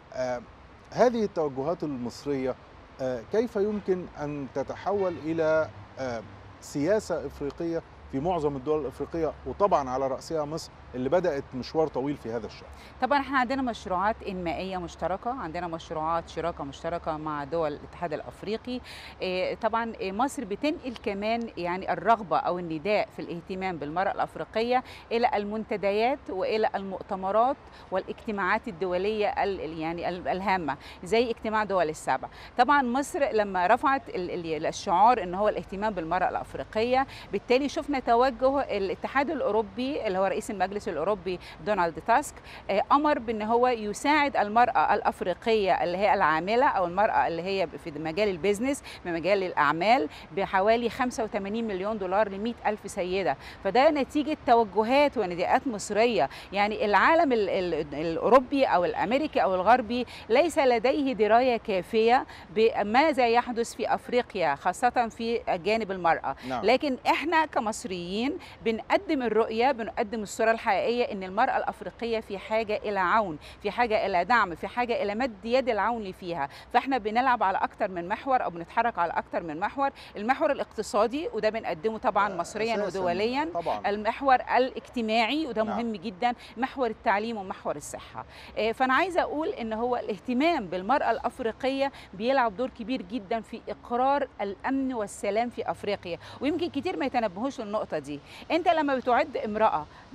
هذه التوجهات المصريه كيف يمكن ان تتحول الى سياسه افريقيه في معظم الدول الافريقيه وطبعا على راسها مصر اللي بدات مشوار طويل في هذا الشان. طبعا احنا عندنا مشروعات انمائيه مشتركه، عندنا مشروعات شراكه مشتركه مع دول الاتحاد الافريقي. طبعا مصر بتنقل كمان يعني الرغبه او النداء في الاهتمام بالمراه الافريقيه الى المنتديات والى المؤتمرات والاجتماعات الدوليه يعني الهامه زي اجتماع دول السبع. طبعا مصر لما رفعت الشعار ان هو الاهتمام بالمراه الافريقيه، بالتالي شفنا توجه الاتحاد الاوروبي اللي هو رئيس المجلس الاوروبي دونالد تاسك امر بان هو يساعد المراه الافريقيه اللي هي العامله او المراه اللي هي في مجال البيزنس في مجال الاعمال بحوالي 85 مليون دولار ل 100 الف سيده فده نتيجه توجهات ونداءات مصريه يعني العالم ال ال الاوروبي او الامريكي او الغربي ليس لديه درايه كافيه بماذا يحدث في افريقيا خاصه في جانب المراه نعم. لكن احنا كمصريين بنقدم الرؤيه بنقدم الصوره الحقيقيه ان المراه الافريقيه في حاجه الى عون في حاجه الى دعم في حاجه الى مد يد العون فيها فاحنا بنلعب على اكتر من محور او بنتحرك على اكتر من محور المحور الاقتصادي وده بنقدمه طبعا مصريا أساساً ودوليا طبعا المحور الاجتماعي وده نعم. مهم جدا محور التعليم ومحور الصحه آه، فانا عايزه اقول ان هو الاهتمام بالمراه الافريقيه بيلعب دور كبير جدا في اقرار الامن والسلام في افريقيا ويمكن كتير ما يتنبهوش للنقطه دي انت لما بتعد امراه متعلمه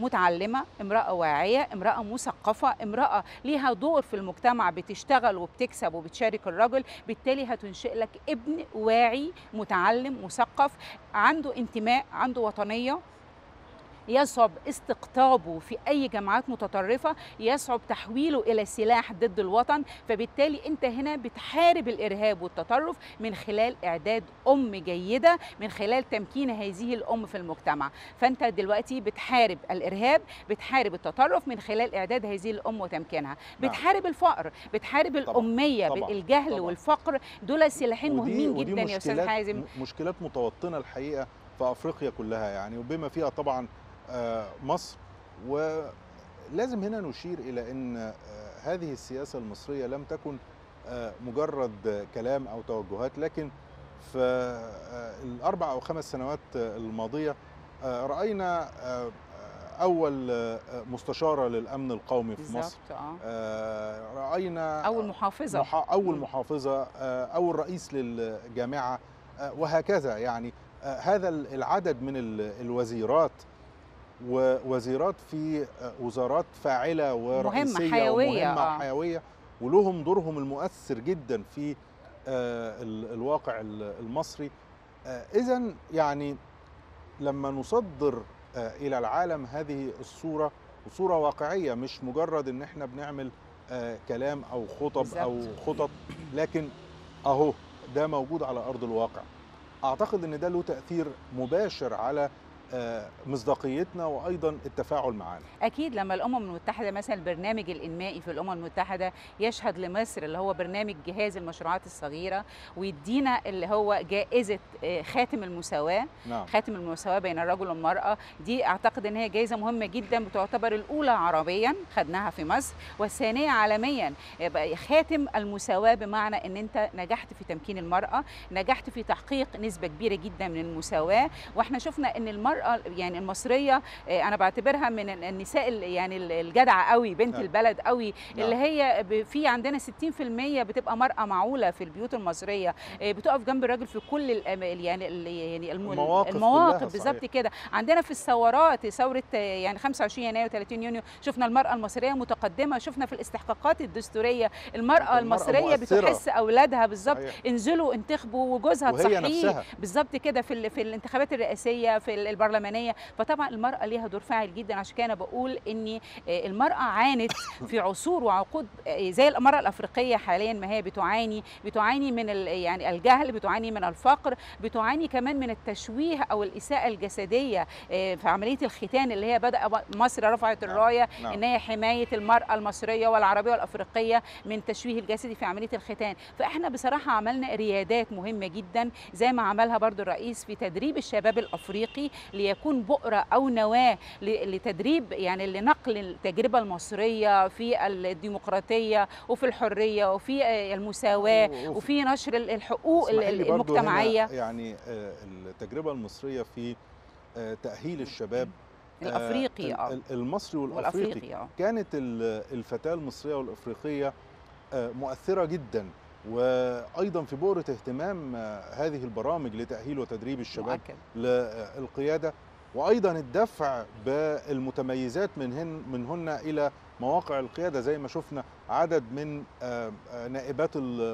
متعلمه امراه واعيه امراه مثقفه امراه ليها دور في المجتمع بتشتغل وبتكسب وبتشارك الرجل بالتالي هتنشئ لك ابن واعي متعلم مثقف عنده انتماء عنده وطنيه يصعب استقطابه في اي جماعات متطرفه يصعب تحويله الى سلاح ضد الوطن فبالتالي انت هنا بتحارب الارهاب والتطرف من خلال اعداد ام جيده من خلال تمكين هذه الام في المجتمع فانت دلوقتي بتحارب الارهاب بتحارب التطرف من خلال اعداد هذه الام وتمكينها نعم. بتحارب الفقر بتحارب طبعاً، الاميه طبعاً، الجهل طبعاً. والفقر دول سلاحين ودي- مهمين ودي جدا يا استاذ مشكلات- حازم م- مشكلات متوطنه الحقيقه في افريقيا كلها يعني وبما فيها طبعا آه، مصر ولازم هنا نشير الى ان آه، هذه السياسه المصريه لم تكن آه، مجرد كلام او توجهات لكن في آه، الاربع او خمس سنوات آه، الماضيه آه، راينا آه، اول آه، مستشاره للامن القومي في مصر بالظبط اه آه، راينا اول محافظه محا... اول مم. محافظه آه، اول رئيس للجامعه آه، وهكذا يعني آه، هذا ال- العدد من ال- الوزيرات ووزيرات في آه، وزارات فاعله ورئيسيه حيوية، ومهمه آه. حيويه ولهم دورهم المؤثر جدا في آه، ال- الواقع ال- المصري اذا يعني لما نصدر آه، الى العالم هذه الصوره وصوره واقعيه مش مجرد ان احنا بنعمل آه، كلام او خطب او بالظبط. خطط لكن اهو ده موجود على ارض الواقع اعتقد ان ده له تاثير مباشر على آه، مصداقيتنا وايضا التفاعل معانا اكيد لما الامم المتحده مثلا البرنامج الانمائي في الامم المتحده يشهد لمصر اللي هو برنامج جهاز المشروعات الصغيره ويدينا اللي هو جائزه آه، خاتم المساواه نعم خاتم المساواه بين الرجل والمراه دي اعتقد ان هي جائزه مهمه جدا بتعتبر الاولى عربيا خدناها في مصر والثانيه عالميا يبقى خاتم المساواه بمعنى ان انت نجحت في تمكين المراه نجحت في تحقيق نسبه كبيره جدا من المساواه واحنا شفنا ان المراه يعني المصريه آه، انا بعتبرها من النساء ال- يعني ال- الجدعه قوي بنت نعم. البلد قوي نعم. اللي هي ب- في عندنا 60% بتبقى مراه معوله في البيوت المصريه آه، بتقف جنب الراجل في كل الأم- يعني ال- يعني الم- المواقف المواقف كلها، بالظبط صحيح. كده عندنا في الثورات ثوره آه، يعني 25 يناير و30 يونيو شفنا المراه المصريه متقدمه شفنا في الاستحقاقات الدستوريه المراه المرأة المصريه مؤثرة. بتحس اولادها بالظبط صحيح. انزلوا انتخبوا وجوزها وهي تصحيه نفسها بالظبط كده في ال- في الانتخابات الرئاسيه في ال- البرلمانيه فطبعا المراه ليها دور فاعل جدا عشان كده انا بقول ان آه، المراه عانت في عصور وعقود آه، زي المراه الافريقيه حاليا ما هي بتعاني بتعاني من ال- يعني الجهل بتعاني من الفقر بتعاني كمان من التشويه او الاساءه الجسديه آه، في عمليه الختان اللي هي بدا مصر رفعت نعم، الرايه نعم. ان هي حمايه المراه المصريه والعربيه والافريقيه من تشويه الجسدي في عمليه الختان فاحنا بصراحه عملنا ريادات مهمه جدا زي ما عملها برضو الرئيس في تدريب الشباب الافريقي ليكون بؤره او نواه ل- لتدريب يعني لنقل التجربه المصريه في الديمقراطيه وفي الحريه وفي آه، المساواه وفي- وفي نشر ال- الحقوق ال- اسمحي لي برضو هنا المجتمعيه يعني آه، التجربه المصريه في آه، تاهيل الشباب آه، الافريقي ال- اه ال- المصري والافريقي والافريقي اه كانت ال- الفتاة المصرية والأفريقية آه، مؤثرة جدا وأيضا في بؤرة اهتمام آه، هذه البرامج لتأهيل وتدريب الشباب مؤكد للقيادة وأيضا الدفع بالمتميزات منهن منهن إلى مواقع القيادة زي ما شفنا عدد من آه، آه، نائبات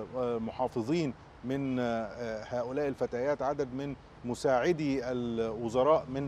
المحافظين من آه، هؤلاء الفتيات عدد من مساعدي الوزراء من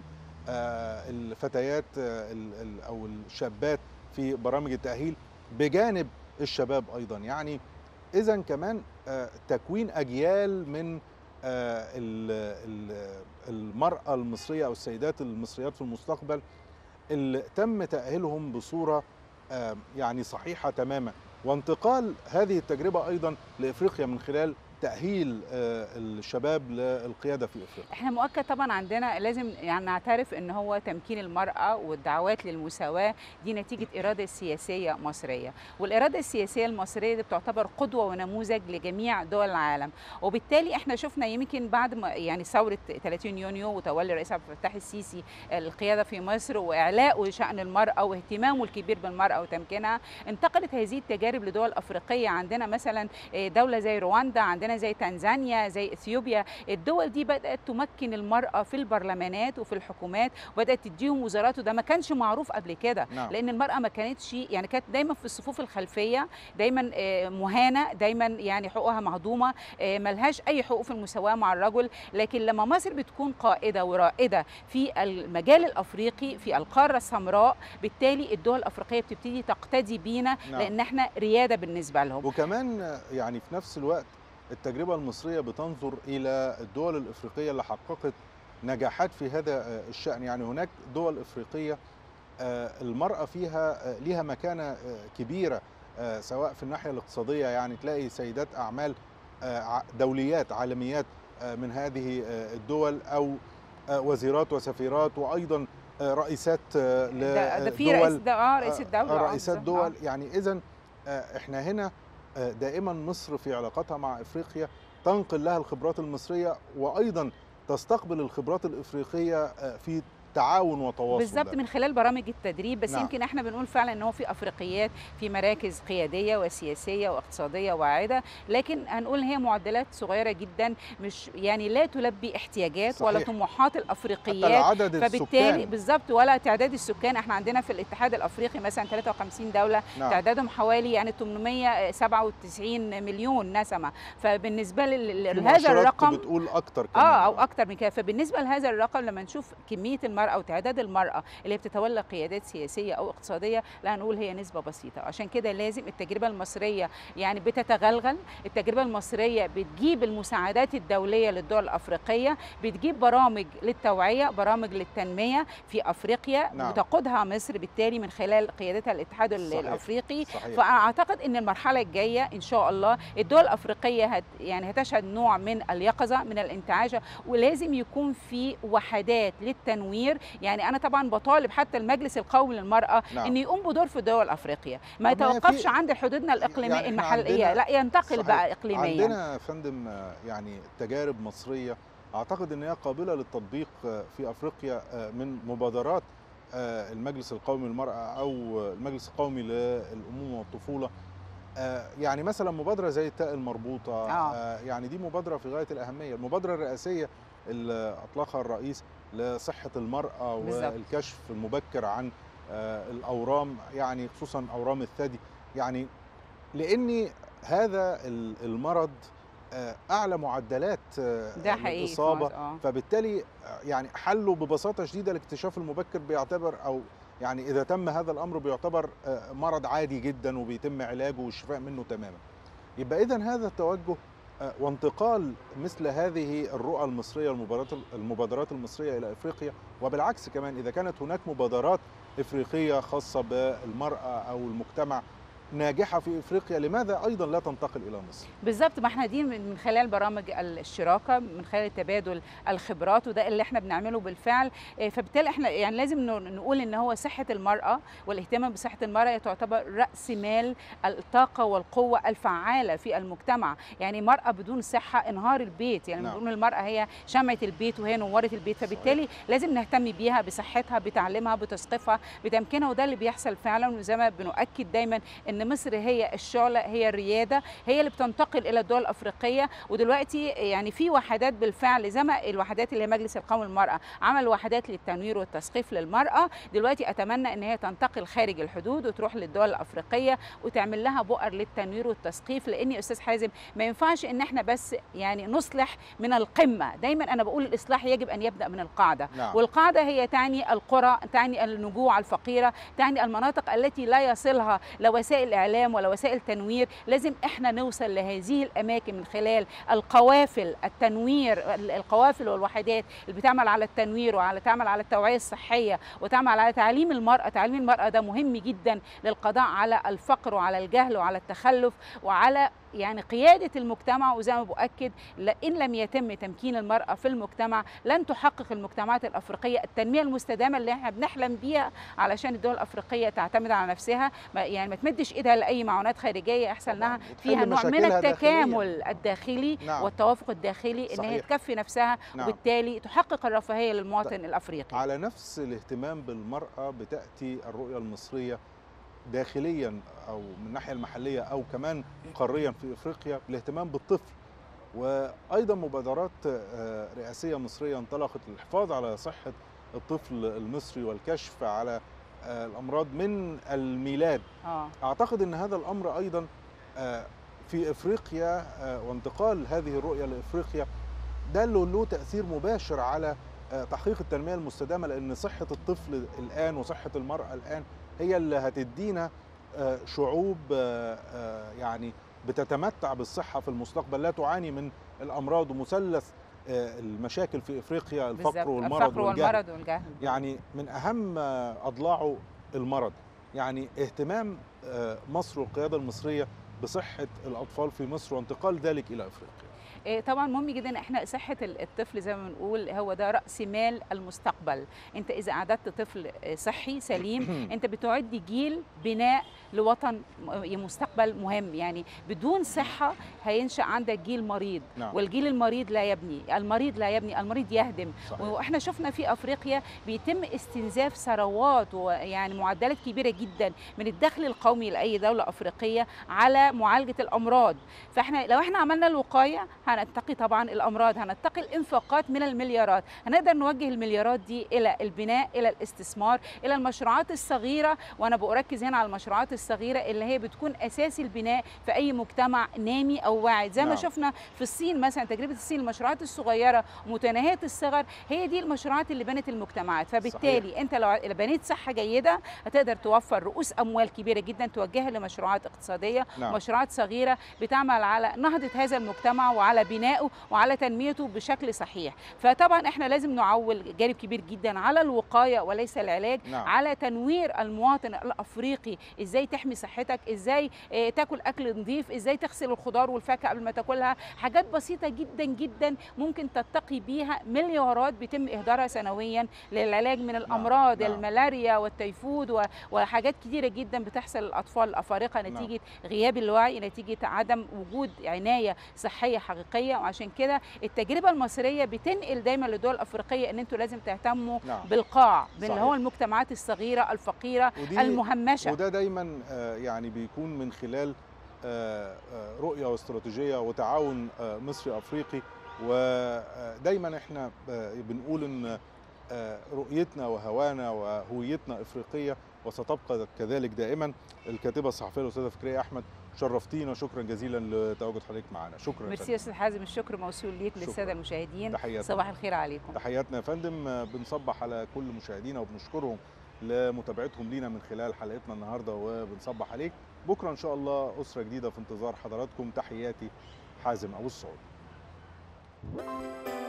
آه، الفتيات آه، ال- ال- او الشابات في برامج التاهيل بجانب الشباب ايضا يعني اذا كمان آه، تكوين اجيال من آه، ال- ال- المراه المصريه او السيدات المصريات في المستقبل اللي تم تاهيلهم بصوره آه، يعني صحيحه تماما وانتقال هذه التجربه ايضا لافريقيا من خلال تاهيل آه، الشباب للقياده في افريقيا احنا مؤكد طبعا عندنا لازم يعني نعترف ان هو تمكين المراه والدعوات للمساواه دي نتيجه اراده سياسيه مصريه والاراده السياسيه المصريه دي بتعتبر قدوه ونموذج لجميع دول العالم وبالتالي احنا شفنا يمكن بعد ما يعني ثوره 30 يونيو وتولي الرئيس عبد الفتاح السيسي القياده في مصر واعلاء شان المراه واهتمامه الكبير بالمراه وتمكينها انتقلت هذه التجارب لدول افريقيه عندنا مثلا دوله زي رواندا عندنا معينه زي تنزانيا زي اثيوبيا الدول دي بدات تمكن المراه في البرلمانات وفي الحكومات وبدات تديهم وزارات وده ما كانش معروف قبل كده نعم. لان المراه ما كانتش يعني كانت دايما في الصفوف الخلفيه دايما آه، مهانه دايما يعني حقوقها مهضومه آه، ملهاش اي حقوق في المساواه مع الرجل لكن لما مصر بتكون قائده ورائده في المجال الافريقي في القاره السمراء بالتالي الدول الافريقيه بتبتدي تقتدي بينا نعم. لان احنا رياده بالنسبه لهم وكمان يعني في نفس الوقت التجربة المصرية بتنظر إلى الدول الإفريقية اللي حققت نجاحات في هذا الشأن يعني هناك دول إفريقية آه، المرأة فيها آه، ليها مكانة آه، كبيرة آه، سواء في الناحية الاقتصادية يعني تلاقي سيدات أعمال آه، ع- دوليات عالميات آه، من هذه آه، الدول أو آه، وزيرات وسفيرات وأيضا آه، رئيسات آه، ده, ده في رئيس لدول ده اه رئيس آه، الدوله آه، آه، رئيسات بالظبط. دول يعني اذا احنا هنا آه، دائما مصر في علاقاتها مع افريقيا تنقل لها الخبرات المصريه وايضا تستقبل الخبرات الافريقيه آه، في تعاون وتواصل بالظبط ده. من خلال برامج التدريب بس نعم. يمكن احنا بنقول فعلا ان هو في افريقيات في مراكز قياديه وسياسيه واقتصاديه واعده لكن هنقول هي معدلات صغيره جدا مش يعني لا تلبي احتياجات ولا صحيح. طموحات حتى الافريقيات العدد فبالتالي السكان بالظبط ولا تعداد السكان احنا عندنا في الاتحاد الافريقي مثلا 53 دوله نعم. تعدادهم حوالي يعني 897 مليون نسمه فبالنسبه لل- في لهذا مؤشرات الرقم بتقول اكتر كمان اه او اكتر من كده فبالنسبه لهذا الرقم لما نشوف كميه المراه وتعداد المراه اللي بتتولى قيادات سياسيه او اقتصاديه لا نقول هي نسبه بسيطه عشان كده لازم التجربه المصريه يعني بتتغلغل التجربه المصريه بتجيب المساعدات الدوليه للدول الافريقيه بتجيب برامج للتوعيه برامج للتنميه في افريقيا نعم. بتقودها مصر بالتالي من خلال قيادتها الاتحاد ال- صحيح. الافريقي صحيح فاعتقد ان المرحله الجايه ان شاء الله الدول الافريقيه هت يعني هتشهد نوع من اليقظه من الانتعاش ولازم يكون في وحدات للتنوير يعني انا طبعا بطالب حتى المجلس القومي للمراه نعم. ان يقوم بدور في دول افريقيا ما طب ما هي يتوقفش في- عند حدودنا الاقليميه يعني إحنا المحليه عندنا- لا ينتقل صحيح. بقى اقليميا عندنا يا فندم آه، يعني تجارب مصريه اعتقد ان هي قابله للتطبيق آه، في افريقيا آه، من مبادرات آه، المجلس القومي للمراه او المجلس القومي للامومه والطفوله آه، يعني مثلا مبادره زي التاء المربوطه آه. آه، يعني دي مبادره في غايه الاهميه المبادره الرئاسيه اللي اطلقها الرئيس لصحه المراه بالظبط. والكشف المبكر عن آه، الاورام يعني خصوصا اورام الثدي يعني لان هذا ال- المرض آه، اعلى معدلات آه، ده حقيقي الاصابه خالص، آه. فبالتالي آه، يعني حله ببساطه شديده الاكتشاف المبكر بيعتبر او يعني اذا تم هذا الامر بيعتبر آه، مرض عادي جدا وبيتم علاجه والشفاء منه تماما يبقى اذا هذا التوجه آه، وانتقال مثل هذه الرؤى المصريه المبادرات المبادرات المصريه الى افريقيا وبالعكس كمان اذا كانت هناك مبادرات افريقيه خاصه بالمراه او المجتمع ناجحه في افريقيا لماذا ايضا لا تنتقل الى مصر بالظبط ما احنا دي من من خلال برامج الشراكه من خلال تبادل الخبرات وده اللي احنا بنعمله بالفعل إيه، فبالتالي احنا يعني لازم ن- نقول ان هو صحه المراه والاهتمام بصحه المراه تعتبر راس مال الطاقه والقوه الفعاله في المجتمع يعني مراه بدون صحه انهار البيت يعني نعم. بنقول المراه هي شمعه البيت وهي نوره البيت فبالتالي لازم نهتم بيها بصحتها بتعليمها بتثقيفها بتمكينها وده اللي بيحصل فعلا وزي ما بنؤكد دايما ان مصر هي الشعله هي الرياده هي اللي بتنتقل الى الدول الافريقيه ودلوقتي يعني في وحدات بالفعل زي ما الوحدات اللي هي مجلس القومي للمراه عمل وحدات للتنوير والتثقيف للمراه دلوقتي اتمنى ان هي تنتقل خارج الحدود وتروح للدول الافريقيه وتعمل لها بؤر للتنوير والتثقيف لان يا استاذ حازم ما ينفعش ان احنا بس يعني نصلح من القمه دايما انا بقول الاصلاح يجب ان يبدا من القاعده نعم. والقاعده هي تعني القرى تعني النجوع الفقيره تعني المناطق التي لا يصلها لا وسائل اعلام ولا وسائل تنوير لازم احنا نوصل لهذه الاماكن من خلال القوافل التنوير القوافل والوحدات اللي بتعمل على التنوير وعلى تعمل على التوعيه الصحيه وتعمل على تعليم المراه تعليم المراه ده مهم جدا للقضاء على الفقر وعلى الجهل وعلى التخلف وعلى يعني قيادة المجتمع وزي ما بأكد إن لم يتم تمكين المرأة في المجتمع لن تحقق المجتمعات الأفريقية التنمية المستدامة اللي احنا بنحلم بيها علشان الدول الأفريقية تعتمد على نفسها ما يعني ما تمدش إيدها لأي معونات خارجية يحصل لها طبعاً. فيها وتحل نوع من مشاكلها التكامل الداخلي نعم. والتوافق الداخلي إن هي صحيح. تكفي نفسها نعم. وبالتالي تحقق الرفاهية للمواطن الأفريقي على نفس الاهتمام بالمرأة بتأتي الرؤية المصرية داخليا أو من الناحية المحلية أو كمان قاريا في إفريقيا الاهتمام بالطفل وايضا مبادرات آه، رئاسيه مصريه انطلقت للحفاظ على صحه الطفل المصري والكشف على آه، الامراض من الميلاد اه اعتقد ان هذا الامر ايضا آه، في افريقيا آه، وانتقال هذه الرؤيه لافريقيا ده له له تاثير مباشر على آه، تحقيق التنميه المستدامه لان صحه الطفل الان وصحه المراه الان هي اللي هتدينا آه، شعوب آه، آه، يعني بتتمتع بالصحه في المستقبل لا تعاني من الامراض ومثلث آه، المشاكل في افريقيا الفقر بالظبط. والمرض الفقر والجهل والمرض والجهل يعني من اهم آه، اضلاعه المرض يعني اهتمام آه، مصر والقياده المصريه بصحه الاطفال في مصر وانتقال ذلك الى افريقيا إيه طبعا مهم جدا احنا صحه ال- الطفل زي ما بنقول هو ده راس مال المستقبل انت اذا اعددت طفل آه، صحي سليم انت بتعد جيل بناء لوطن م- مستقبل مهم يعني بدون صحه هينشا عندك جيل مريض نعم والجيل المريض لا يبني المريض لا يبني المريض يهدم صحيح. واحنا شفنا في افريقيا بيتم استنزاف ثروات ويعني معدلات كبيره جدا من الدخل القومي لاي دوله افريقيه على معالجه الامراض فاحنا لو احنا عملنا الوقايه هنتقي طبعا الامراض هنتقي الانفاقات من المليارات هنقدر نوجه المليارات دي الى البناء الى الاستثمار الى المشروعات الصغيره وانا بركز هنا على المشروعات الصغيره اللي هي بتكون اساس البناء في اي مجتمع نامي او واعد زي ما نعم. شفنا في الصين مثلا تجربه الصين المشروعات الصغيره متناهيه الصغر هي دي المشروعات اللي بنت المجتمعات فبالتالي صحيح. انت لو بنيت صحه جيده هتقدر توفر رؤوس اموال كبيره جدا توجهها لمشروعات اقتصاديه نعم مشروعات صغيره بتعمل على نهضه هذا المجتمع وعلى بنائه وعلى تنميته بشكل صحيح فطبعا احنا لازم نعول جانب كبير جدا على الوقايه وليس العلاج نعم على تنوير المواطن الافريقي ازاي تحمي صحتك ازاي آه، تاكل اكل نظيف ازاي تغسل الخضار والفاكهه قبل ما تاكلها حاجات بسيطه جدا جدا ممكن تتقي بيها مليارات بيتم اهدارها سنويا للعلاج من الامراض نعم. الملاريا والتيفود و- وحاجات كتيره جدا بتحصل للاطفال الافارقه نعم. نتيجه غياب الوعي نتيجه عدم وجود عنايه صحيه حقيقيه وعشان كده التجربه المصريه بتنقل دايما للدول الافريقيه ان انتوا لازم تهتموا نعم بالقاع اللي صحيح. هو المجتمعات الصغيره الفقيره ودي المهمشه وده دايما آه، يعني بيكون من خلال آه، آه، رؤيه واستراتيجيه وتعاون آه، مصري افريقي ودايما احنا آه، بنقول ان آه، رؤيتنا وهوانا وهويتنا افريقيه وستبقى كذلك دائما الكاتبه الصحفيه الاستاذه فكريه احمد شرفتينا شكرا جزيلا لتواجد حضرتك معنا شكرا يا ميرسي فندم. يا استاذ حازم الشكر موصول ليك شكراً. للساده المشاهدين تحياتنا صباح الخير عليكم تحياتنا يا فندم آه، بنصبح على كل مشاهدينا وبنشكرهم لمتابعتهم لينا من خلال حلقتنا النهارده وبنصبح عليك بكره ان شاء الله اسره جديده في انتظار حضراتكم تحياتي حازم ابو السعود